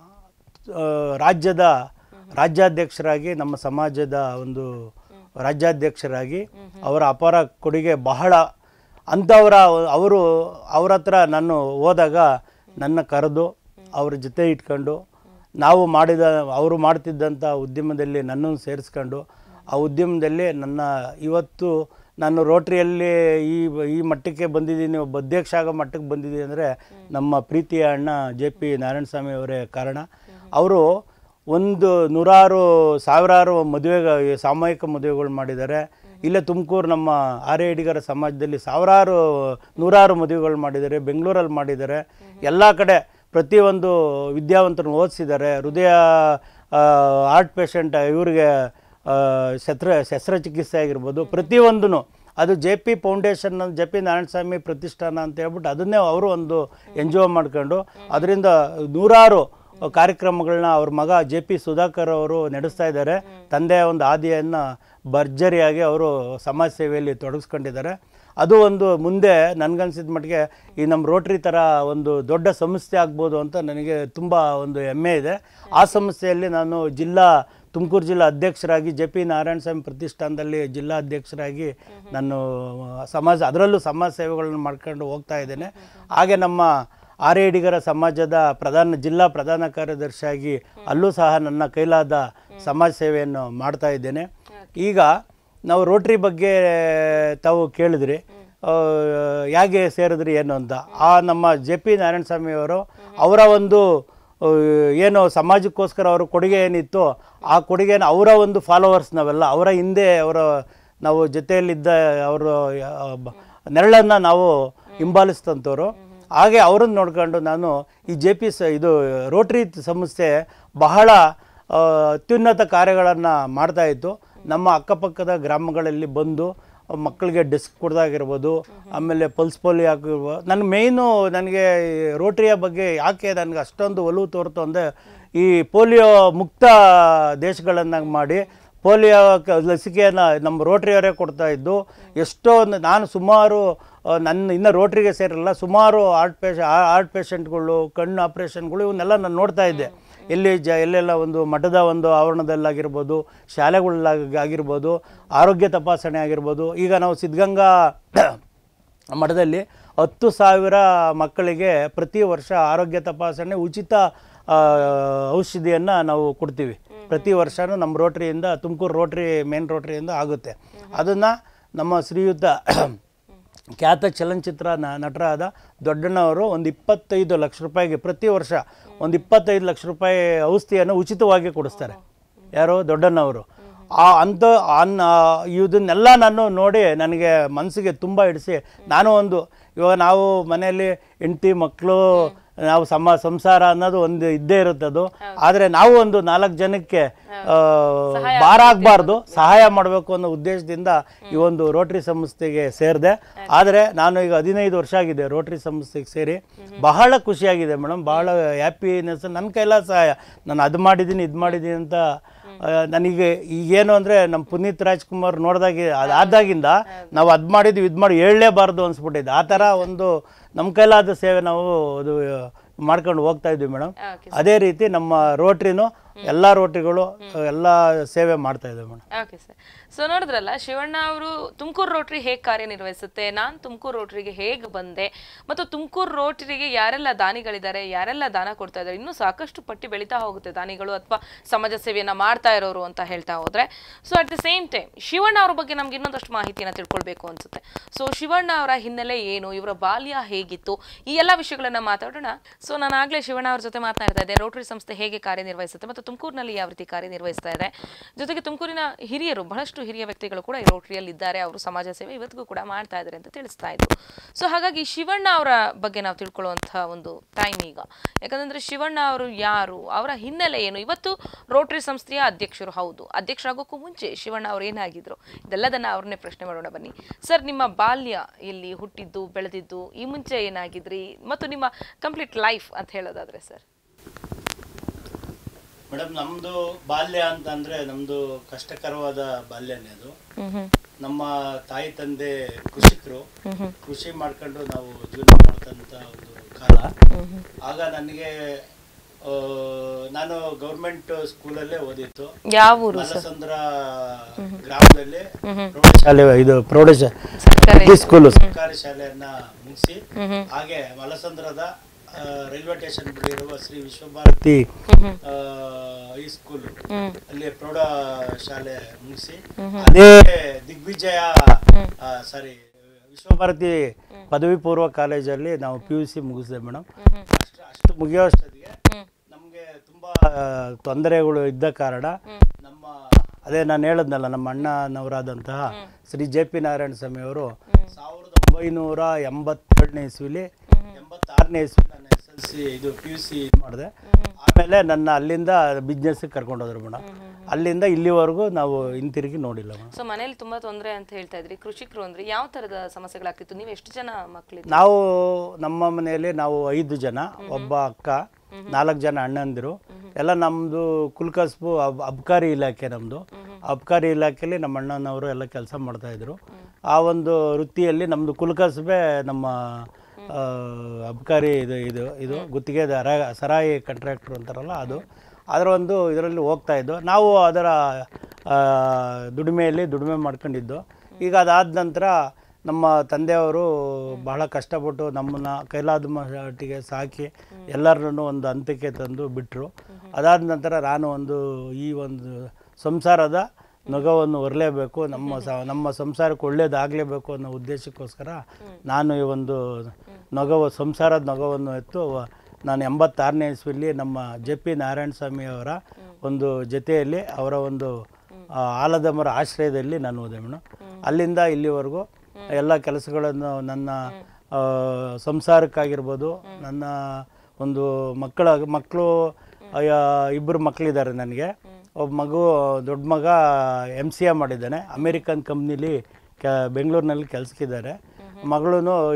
ಆ, ರಾಜ್ಯದ ರಾಜ್ಯಾಧ್ಯಕ್ಷರಾಗಿ ನಮ್ಮ ಸಮಾಜದ ಒಂದು ರಾಜ್ಯಾಧ್ಯಕ್ಷರಾಗಿ ಅವರ ಅಪಾರ ಕೊಡುಗೆ ಬಹಳ ಅಂಥವರ ಅವರು ಅವ್ರ ಹತ್ರ ನಾನು ಹೋದಾಗ ನನ್ನ ಕರೆದು ಅವ್ರ ಜೊತೆ ಇಟ್ಕೊಂಡು ನಾವು ಮಾಡಿದ ಅವರು ಮಾಡ್ತಿದ್ದಂಥ ಉದ್ಯಮದಲ್ಲಿ ನನ್ನನ್ನು ಸೇರಿಸ್ಕೊಂಡು ಆ ಉದ್ಯಮದಲ್ಲಿ ನನ್ನ ಇವತ್ತು ನಾನು ರೋಟ್ರಿಯಲ್ಲಿ ಈ ಈ ಮಟ್ಟಕ್ಕೆ ಬಂದಿದ್ದೀನಿ ಒಬ್ಬ ಅಧ್ಯಕ್ಷ ಆಗೋ ಮಟ್ಟಕ್ಕೆ ಬಂದಿದ್ದೀನಿ ಅಂದರೆ ನಮ್ಮ ಪ್ರೀತಿಯ ಅಣ್ಣ ಜೆ ಪಿ ನಾರಾಯಣಸ್ವಾಮಿ ಅವರೇ ಕಾರಣ ಅವರು ಒಂದು ನೂರಾರು ಸಾವಿರಾರು ಮದುವೆ ಸಾಮೂಹಿಕ ಮದುವೆಗಳು ಮಾಡಿದ್ದಾರೆ ಇಲ್ಲೇ ತುಮಕೂರು ನಮ್ಮ ಆರ್ಯಡಿಗರ ಸಮಾಜದಲ್ಲಿ ಸಾವಿರಾರು ನೂರಾರು ಮದುವೆಗಳು ಮಾಡಿದ್ದಾರೆ ಬೆಂಗಳೂರಲ್ಲಿ ಮಾಡಿದ್ದಾರೆ ಎಲ್ಲ ಕಡೆ ಪ್ರತಿಯೊಂದು ವಿದ್ಯಾವಂತರನ್ನು ಓದಿಸಿದ್ದಾರೆ ಹೃದಯ ಹಾರ್ಟ್ ಪೇಷಂಟ್ ಇವರಿಗೆ ಆ, ಶಸ್ತ್ರ ಶಸ್ತ್ರಚಿಕಿತ್ಸೆ ಆಗಿರ್ಬೋದು ಪ್ರತಿಯೊಂದೂ ಅದು J P foundation J P Narayanaswamy ಪ್ರತಿಷ್ಠಾನ ಅಂತ ಹೇಳ್ಬಿಟ್ಟು ಅದನ್ನೇ ಅವರು ಒಂದು ಎಂಜಾಯ್ ಮಾಡ್ಕೊಂಡು ಅದರಿಂದ ನೂರಾರು ಕಾರ್ಯಕ್ರಮಗಳನ್ನ ಅವ್ರ ಮಗ ಜೆ ಪಿ ಸುಧಾಕರ್ ಅವರು ನಡೆಸ್ತಾ ಇದ್ದಾರೆ ತಂದೆಯ ಒಂದು ಹಾದಿಯನ್ನು ಭರ್ಜರಿಯಾಗಿ ಅವರು ಸಮಾಜ ಸೇವೆಯಲ್ಲಿ ತೊಡಗಿಸ್ಕೊಂಡಿದ್ದಾರೆ ಅದು ಒಂದು ಮುಂದೆ ನನಗನ್ಸಿದ ಮಟ್ಟಿಗೆ ಈ ನಮ್ಮ ರೋಟ್ರಿ ಥರ ಒಂದು ದೊಡ್ಡ ಸಂಸ್ಥೆ ಆಗ್ಬೋದು ಅಂತ ನನಗೆ ತುಂಬ ಒಂದು ಹೆಮ್ಮೆ ಇದೆ ಆ ಸಂಸ್ಥೆಯಲ್ಲಿ ನಾನು ಜಿಲ್ಲಾ ತುಮಕೂರು ಜಿಲ್ಲಾ ಅಧ್ಯಕ್ಷರಾಗಿ ಜೆ ಪಿ ನಾರಾಯಣಸ್ವಾಮಿ ಪ್ರತಿಷ್ಠಾನದಲ್ಲಿ ಜಿಲ್ಲಾ ಅಧ್ಯಕ್ಷರಾಗಿ ನಾನು ಸಮಾಜ ಅದರಲ್ಲೂ ಸಮಾಜ ಸೇವೆಗಳನ್ನು ಮಾಡ್ಕೊಂಡು ಹೋಗ್ತಾ ಇದ್ದೇನೆ ಹಾಗೆ ನಮ್ಮ ಆರ್ಯಡಿಗರ ಸಮಾಜದ ಪ್ರಧಾನ ಜಿಲ್ಲಾ ಪ್ರಧಾನ ಕಾರ್ಯದರ್ಶಿಯಾಗಿ ಅಲ್ಲೂ ಸಹ ನನ್ನ ಕೈಲಾದ ಸಮಾಜ ಸೇವೆಯನ್ನು ಮಾಡ್ತಾ ಇದ್ದೇನೆ ಈಗ ನಾವು ರೋಟ್ರಿ ಬಗ್ಗೆ ತಾವು ಕೇಳಿದ್ರಿ ಆ, ಹೇಗೆ ಸೇರಿದ್ರಿ ಏನು ಅಂತ ಆ ನಮ್ಮ ಜೆ ಪಿ ನಾರಾಯಣಸ್ವಾಮಿ ಅವರು ಅವರ ಒಂದು ಆ, ಏನು ಸಮಾಜಕ್ಕೋಸ್ಕರ ಅವರ ಕೊಡುಗೆ ಏನಿತ್ತು ಆ ಕೊಡುಗೆನ ಅವರ ಒಂದು ಫಾಲೋವರ್ಸ್ ನಾವೆಲ್ಲ ಅವರ ಹಿಂದೆ ಅವರ ನಾವು ಜೊತೆಯಲ್ಲಿದ್ದ ಅವರು ನೆರಳನ್ನು ನಾವು ಹಿಂಬಾಲಿಸಿದಂಥವ್ರು ಹಾಗೆ ಅವರನ್ನು ನೋಡ್ಕೊಂಡು ನಾನು ಈ ಜೆ ಪಿ ಸ ಇದು ರೋಟ್ರಿ ಸಂಸ್ಥೆ ಬಹಳ ಆ, ಅತ್ಯುನ್ನತ ಕಾರ್ಯಗಳನ್ನು ಮಾಡ್ತಾ ಇತ್ತು ನಮ್ಮ ಅಕ್ಕಪಕ್ಕದ ಗ್ರಾಮಗಳಲ್ಲಿ ಬಂದು ಮಕ್ಕಳಿಗೆ ಡೆಸ್ಕ್ ಕೊಡ್ದಾಗಿರ್ಬೋದು ಆಮೇಲೆ ಪಲ್ಸ್ ಪೋಲಿಯೋ ಆಗಿರ್ಬೋದು ನನ್ನ ಮೇಯ್ನು ನನಗೆ ರೋಟ್ರಿಯ ಬಗ್ಗೆ ಯಾಕೆ ನನಗೆ ಅಷ್ಟೊಂದು ಒಲವು ತೋರ್ತು ಅಂದರೆ ಈ ಪೋಲಿಯೋ ಮುಕ್ತ ದೇಶಗಳನ್ನಾಗಿ ಮಾಡಿ ಪೋಲಿಯೋ ಕ- ಲಸಿಕೆಯನ್ನು ನಮ್ಮ ರೋಟ್ರಿಯವರೇ ಕೊಡ್ತಾ ಇದ್ದು ಎಷ್ಟೋ ಒಂದು ನಾನು ಸುಮಾರು ಆ, ನನ್ನ ಇನ್ನು ರೋಟ್ರಿಗೆ ಸೇರಿರಲ್ಲ ಸುಮಾರು ಹಾರ್ಟ್ ಪೇಷ ಹಾರ್ಟ್ ಪೇಷಂಟ್ಗಳು ಕಣ್ಣು ಆಪ್ರೇಷನ್ಗಳು ಇವನ್ನೆಲ್ಲ ನಾನು ನೋಡ್ತಾ ಇದ್ದೆ ಎಲ್ಲಿ ಜ ಎಲ್ಲೆಲ್ಲ ಒಂದು ಮಠದ ಒಂದು ಆವರಣದಲ್ಲಾಗಿರ್ಬೋದು ಶಾಲೆಗಳಾಗಿ ಆಗಿರ್ಬೋದು ಆರೋಗ್ಯ ತಪಾಸಣೆ ಆಗಿರ್ಬೋದು ಈಗ ನಾವು ಸಿದ್ಧಗಂಗಾ ಮಠದಲ್ಲಿ ಹತ್ತು ಸಾವಿರ ಮಕ್ಕಳಿಗೆ ಪ್ರತಿ ವರ್ಷ ಆರೋಗ್ಯ ತಪಾಸಣೆ ಉಚಿತ ಆ, ಔಷಧಿಯನ್ನು ನಾವು ಕೊಡ್ತೀವಿ ಪ್ರತಿ ವರ್ಷವೂ ನಮ್ಮ ರೋಟ್ರಿಯಿಂದ ತುಮಕೂರು ರೋಟ್ರಿ ಮೇನ್ ರೋಟ್ರಿಯಿಂದ ಆಗುತ್ತೆ ಅದನ್ನು ನಮ್ಮ ಶ್ರೀಯುತ ಖ್ಯಾತ ಚಲನಚಿತ್ರ ನ- ನಟರಾದ ದೊಡ್ಡಣ್ಣವರು ಒಂದು ಇಪ್ಪತ್ತೈದು ಲಕ್ಷ ರೂಪಾಯಿಗೆ ಪ್ರತಿ ವರ್ಷ ಒಂದು ಇಪ್ಪತ್ತೈದು ಲಕ್ಷ ರೂಪಾಯಿ ಔಷಧಿಯನ್ನು ಉಚಿತವಾಗಿ ಕೊಡಿಸ್ತಾರೆ ಯಾರು ದೊಡ್ಡಣ್ಣವರು ಆ ಅಂಥ ಅನ್ ಇದನ್ನೆಲ್ಲ ನಾನು ನೋಡಿ ನನಗೆ ಮನಸ್ಸಿಗೆ ತುಂಬ ಹಿಡಿಸಿ ನಾನು ಒಂದು ಇವಾಗ ನಾವು ಮನೆಯಲ್ಲಿ ಹೆಂಡತಿ ಮಕ್ಕಳು ನಾವು ಸಮ ಸಂಸಾರ ಅನ್ನೋದು ಒಂದು ಇದ್ದೇ ಇರುತ್ತೆ ಅದು ಆದರೆ ನಾವು ಒಂದು ನಾಲ್ಕು ಜನಕ್ಕೆ ಆ, ಭಾರ ಆಗಬಾರ್ದು ಸಹಾಯ ಮಾಡಬೇಕು ಅನ್ನೋ ಉದ್ದೇಶದಿಂದ ಈ ಒಂದು ರೋಟ್ರಿ ಸಂಸ್ಥೆಗೆ ಸೇರಿದೆ ಆದರೆ ನಾನು ಈಗ ಹದಿನೈದು ವರ್ಷ ಆಗಿದೆ ರೋಟ್ರಿ ಸಂಸ್ಥೆಗೆ ಸೇರಿ ಬಹಳ ಖುಷಿಯಾಗಿದೆ ಮೇಡಮ್ ಬಹಳ ಹ್ಯಾಪಿನೆಸ್ ನನ್ನ ಕೈಲ ಸಹಾಯ ನಾನು ಅದು ಮಾಡಿದ್ದೀನಿ ಇದು ಮಾಡಿದ್ದೀನಿ ಅಂತ ಆ, ನನಗೆ ಈಗೇನು ಅಂದರೆ ನಮ್ಮ ಪುನೀತ್ ರಾಜ್ಕುಮಾರ್ ನೋಡಿದಾಗಿ ಅದಾದಾಗಿಂದ ನಾವು ಅದು ಮಾಡಿದ್ವಿ ಇದು ಮಾಡಿ ಹೇಳಲೇಬಾರ್ದು ಅನ್ಸ್ಬಿಟ್ಟಿದೆ ಆ ಥರ ಒಂದು ನಮ್ಮ ಕೈಲಾದ ಸೇವೆ ನಾವು ಅದು ಮಾಡ್ಕೊಂಡು ಹೋಗ್ತಾ ಇದ್ವಿ ಮೇಡಮ್ ಓಕೆ ಅದೇ ರೀತಿ ನಮ್ಮ ರೋಟ್ರಿನೂ ಎಲ್ಲ ರೋಟ್ರಿಗಳು ಎಲ್ಲ ಸೇವೆ ಮಾಡ್ತಾ ಇದ್ದೇವೆ ಮೇಡಮ್ ಓಕೆ ಸರ್ ಸೊ ನೋಡಿದ್ರಲ್ಲ ಶಿವಣ್ಣ ಅವರು ತುಮಕೂರು ರೋಟ್ರಿ ಹೇಗೆ ಕಾರ್ಯನಿರ್ವಹಿಸುತ್ತೆ ನಾನು ತುಮಕೂರು ರೋಟ್ರಿಗೆ ಹೇಗೆ ಬಂದೆ ಮತ್ತು ತುಮಕೂರು ರೋಟ್ರಿಗೆ ಯಾರೆಲ್ಲ ದಾನಿಗಳಿದ್ದಾರೆ ಯಾರೆಲ್ಲ ದಾನ ಕೊಡ್ತಾ ಇದ್ದಾರೆ ಇನ್ನೂ ಸಾಕಷ್ಟು ಪಟ್ಟಿ ಬೆಳೀತಾ ಹೋಗುತ್ತೆ ದಾನಿಗಳು ಅಥವಾ ಸಮಾಜ ಸೇವೆಯನ್ನ ಮಾಡ್ತಾ ಇರೋರು ಅಂತ ಹೇಳ್ತಾ ಹೋದ್ರೆ so at the same time Shivanna ಅವ್ರ ಬಗ್ಗೆ ನಮ್ಗೆ ಇನ್ನೊಂದಷ್ಟು ಮಾಹಿತಿಯನ್ನು ತಿಳ್ಕೊಳ್ಬೇಕು ಅನ್ಸುತ್ತೆ ಸೊ ಶಿವಣ್ಣ ಅವರ ಹಿನ್ನೆಲೆ ಏನು ಇವರ ಬಾಲ್ಯ ಹೇಗಿತ್ತು ಈ ಎಲ್ಲ ವಿಷಯಗಳನ್ನ ಮಾತಾಡೋಣ ಸೊ ನಾನು ಆಗ್ಲೇ ಶಿವಣ್ಣ ಅವ್ರ ಜೊತೆ ಮಾತನಾಡ್ತಾ ಇದ್ದೆ ರೋಟರಿ ಸಂಸ್ಥೆ ಹೇಗೆ ಕಾರ್ಯನಿರ್ವಹಿಸುತ್ತೆ ಮತ್ತು ತುಮಕೂರಿನಲ್ಲಿ ಯಾವ ರೀತಿ ಕಾರ್ಯನಿರ್ವಹಿಸ್ತಾ ಇದೆ ಜೊತೆಗೆ ತುಮಕೂರಿನ ಹಿರಿಯರು ಬಹಳಷ್ಟು ಹಿರಿಯ ವ್ಯಕ್ತಿಗಳು ಕೂಡ ಈ ರೋಟರಿಯಲ್ಲಿ ಇದ್ದಾರೆ ಅವರು ಸಮಾಜ ಸೇವೆ ಇವತ್ತಿಗೂ ಕೂಡ ಮಾಡ್ತಾ ಇದ್ದಾರೆ ಅಂತ ತಿಳಿಸ್ತಾ ಇದ್ರು ಸೊ ಹಾಗಾಗಿ ಶಿವಣ್ಣ ಅವರ ಬಗ್ಗೆ ನಾವು ತಿಳ್ಕೊಳ್ಳುವಂತಹ ಒಂದು ಟೈಮ್ ಈಗ ಯಾಕಂದ್ರೆ ಶಿವಣ್ಣ ಅವರು ಯಾರು ಅವರ ಹಿನ್ನೆಲೆ ಏನು ಇವತ್ತು ರೋಟರಿ ಸಂಸ್ಥೆಯ ಅಧ್ಯಕ್ಷರು ಹೌದು ಅಧ್ಯಕ್ಷರಾಗೋಕ್ಕೂ ಮುಂಚೆ ಶಿವಣ್ಣ ಅವರು ಏನಾಗಿದ್ರು ಇದೆಲ್ಲದನ್ನ ಅವ್ರನ್ನೇ ಪ್ರಶ್ನೆ ಮಾಡೋಣ ಬನ್ನಿ ಸರ್ ನಿಮ್ಮ ಬಾಲ್ಯ ಇಲ್ಲಿ ಹುಟ್ಟಿದ್ದು ಬೆಳೆದಿದ್ದು ಈ ಮುಂಚೆ ಏನಾಗಿದ್ರಿ ಮತ್ತು ನಿಮ್ಮ ಕಂಪ್ಲೀಟ್ ಲೈಫ್ ಅಂತ ಹೇಳೋದಾದ್ರೆ ಸರ್ ಮೇಡಮ್ ನಮ್ದು ಬಾಲ್ಯ ಅಂತಂದ್ರೆ ನಮ್ದು ಕಷ್ಟಕರವಾದ ಬಾಲ್ಯನೇ ಅದು ಹ್ಮ್ ಹ್ಮ್ ನಮ್ಮ ತಾಯಿ ತಂದೆ ಕೃಷಿಕರು ಹ್ಮ್ ಹ್ಮ್ ಕೃಷಿ ಮಾಡ್ಕೊಂಡು ನಾವು ಜೀವನ ಮಾಡ್ತಂತ ಒಂದು ಕಾಲ ಹ್ಮ್ ಹ್ಮ್ ಆಗ ನನಗೆ ಆ, ನಾನು ಗೌರ್ಮೆಂಟ್ ಸ್ಕೂಲಲ್ಲೇ ಓದಿತ್ತು ಯಾವ ಊರು ಸರ್ ಮಲಸಂದ್ರ ಗ್ರಾಮದಲ್ಲಿ ಹ್ಮ್ ಹ್ಮ್ ಪ್ರೌಢಶಾಲೆ ಇದು ಪ್ರೌಢ ಸರ್ಕಾರಿ ಸ್ಕೂಲ್ ಸರ್ಕಾರಿ ಶಾಲೆಯನ್ನ ಮುಗಿಸಿ ಹ್ಮ್ ಹ್ಮ್ ಹಾಗೆ ಮಲಸಂದ್ರದ ಆ, ರೈಲ್ವೆ ಸ್ಟೇಷನ್ ಬಳಿ ಇರುವ ಶ್ರೀ ವಿಶ್ವಭಾರತಿ ಹ್ಮ್ ಹ್ಮ್ ಆ, ಹೈಸ್ಕೂಲ್ ಹ್ಮ್ ಅಲ್ಲಿ ಪ್ರೌಢ ಶಾಲೆ ಮುಗಿಸಿ ಹ್ಮ್ ಹ್ಮ್. ಅದೇ ದಿಗ್ವಿಜಯ ಸಾರಿ ವಿಶ್ವಭಾರತಿ ಪದವಿ ಪೂರ್ವ ಕಾಲೇಜಲ್ಲಿ ನಾವು ಪಿ ಯು ಸಿ ಮುಗಿಸಿದೆ ಮೇಡಮ್ ಹ್ಮ್ ಹ್ಮ್ ಅಷ್ಟು ಅಷ್ಟು ಮುಗಿಯೋಷ್ಟೊತ್ತಿಗೆ ಹ್ಮ್ ನಮಗೆ ತುಂಬಾ ಆ, ತೊಂದರೆಗಳು ಇದ್ದ ಕಾರಣ ಹ್ಮ್. ನಮ್ಮ ಅದೇ ನಾನು ಹೇಳದ್ನಲ್ಲ ನಮ್ಮ ಅಣ್ಣನವರಾದಂತಹ Shri J P Narayanaswamy ಅವರು ಸಾವಿರದ ಒಂಬೈನೂರ ಎಂಬತ್ತೇಳನೇ ಇಸ್ವಿಲಿ ಎಂಬತ್ತಾರನೇ ಇಸ್ವಿ ನಾನು ಎಸ್ ಎಲ್ ಸಿ ಇದು ಪಿ ಯು ಸಿ ಮಾಡಿದೆ ಆಮೇಲೆ ನನ್ನ ಅಲ್ಲಿಂದ ಬಿಸ್ನೆಸ್ಗೆ ಕರ್ಕೊಂಡೋದ್ರು ಮೇಡಮ್ ಅಲ್ಲಿಂದ ಇಲ್ಲಿವರೆಗೂ ನಾವು ಹಿಂತಿರುಗಿ ನೋಡಿಲ್ಲ ಮೇಡಮ್ ಸೊ ಮನೇಲಿ ತುಂಬಾ ತೊಂದರೆ ಅಂತ ಹೇಳ್ತಾ ಇದ್ರಿ ಕೃಷಿಕರು ಅಂದ್ರೆ ಯಾವ ತರದ ಸಮಸ್ಯೆಗಳಾಗ್ತಿತ್ತು ನೀವು ಎಷ್ಟು ಜನ ಮಕ್ಕಳಿದ್ರು ನಾವು ನಮ್ಮ ಮನೆಯಲ್ಲಿ ನಾವು ಐದು ಜನ ಒಬ್ಬ ಅಕ್ಕ ನಾಲ್ಕು ಜನ ಅಣ್ಣಂದಿರು ಎಲ್ಲ ನಮ್ಮದು ಕುಲ್ಕಸ್ಬು ಅಬ್ ಅಬ್ಕಾರಿ ಇಲಾಖೆ ನಮ್ಮದು ಅಬ್ಕಾರಿ ಇಲಾಖೆಯಲ್ಲಿ ನಮ್ಮ ಅಣ್ಣನವರು ಎಲ್ಲ ಕೆಲಸ ಮಾಡ್ತಾ ಇದ್ರು ಆ ಒಂದು ವೃತ್ತಿಯಲ್ಲಿ ನಮ್ಮದು ಕುಲ್ಕಸ್ಬೆ ನಮ್ಮ ಆ, ಅಬ್ಕಾರಿ ಇದು ಇದು ಇದು ಗುತ್ತಿಗೆದಾರ ಸರಾಯಿ ಕಾಂಟ್ರಾಕ್ಟ್ರು ಅಂತಾರಲ್ಲ ಅದು ಅದರ ಒಂದು ಇದರಲ್ಲಿ ಹೋಗ್ತಾ ಇದ್ದು ನಾವು ಅದರ ಆ, ದುಡಿಮೆಯಲ್ಲಿ ದುಡಿಮೆ ಮಾಡ್ಕೊಂಡಿದ್ದು ಈಗ ಅದಾದ ನಂತರ ನಮ್ಮ ತಂದೆಯವರು ಬಹಳ ಕಷ್ಟಪಟ್ಟು ನಮ್ಮನ್ನ ಕೈಲಾದ ಮಟ್ಟಿಗೆ ಸಾಕಿ ಎಲ್ಲರನ್ನು ಒಂದು ಹಂತಕ್ಕೆ ತಂದು ಬಿಟ್ಟರು ಅದಾದ ನಂತರ ನಾನು ಒಂದು ಈ ಒಂದು ಸಂಸಾರದ ನೊಗವನ್ನು ಹೊರಲೇಬೇಕು ನಮ್ಮ ಸ ನಮ್ಮ ಸಂಸಾರಕ್ಕೆ ಒಳ್ಳೇದಾಗಲೇಬೇಕು ಅನ್ನೋ ಉದ್ದೇಶಕ್ಕೋಸ್ಕರ ನಾನು ಈ ಒಂದು ನೊಗವ ಸಂಸಾರದ ನೊಗವನ್ನು ಎತ್ತು ವ- ನಾನು ಎಂಬತ್ತಾರನೇ ಇಸ್ವಿಲಿ ನಮ್ಮ ಜೆ ಪಿ ನಾರಾಯಣ ಸ್ವಾಮಿ ಅವರ ಒಂದು ಜೊತೆಯಲ್ಲಿ ಅವರ ಒಂದು ಆ, ಆಲದ ಮರ ಆಶ್ರಯದಲ್ಲಿ ನಾನು ಹೋದೆ ಮೇಡಮ್ ಅಲ್ಲಿಂದ ಇಲ್ಲಿವರೆಗೂ ಎಲ್ಲ ಕೆಲಸಗಳನ್ನು ನನ್ನ ಆ, ಸಂಸಾರಕ್ಕಾಗಿರ್ಬೋದು ನನ್ನ ಒಂದು ಮಕ್ಕಳ ಮಕ್ಕಳು ಇಬ್ಬರು ಮಕ್ಕಳಿದ್ದಾರೆ ನನಗೆ ಒಬ್ಬ ಮಗು ದೊಡ್ಡ ಮಗ ಎಮ್ ಸಿ ಎ ಮಾಡಿದ್ದಾನೆ ಅಮೇರಿಕನ್ ಕಂಪ್ನಿಲಿ ಕೆ ಬೆಂಗಳೂರಿನಲ್ಲಿ ಕೆಲಸಕ್ಕಿದ್ದಾರೆ ಮಗಳು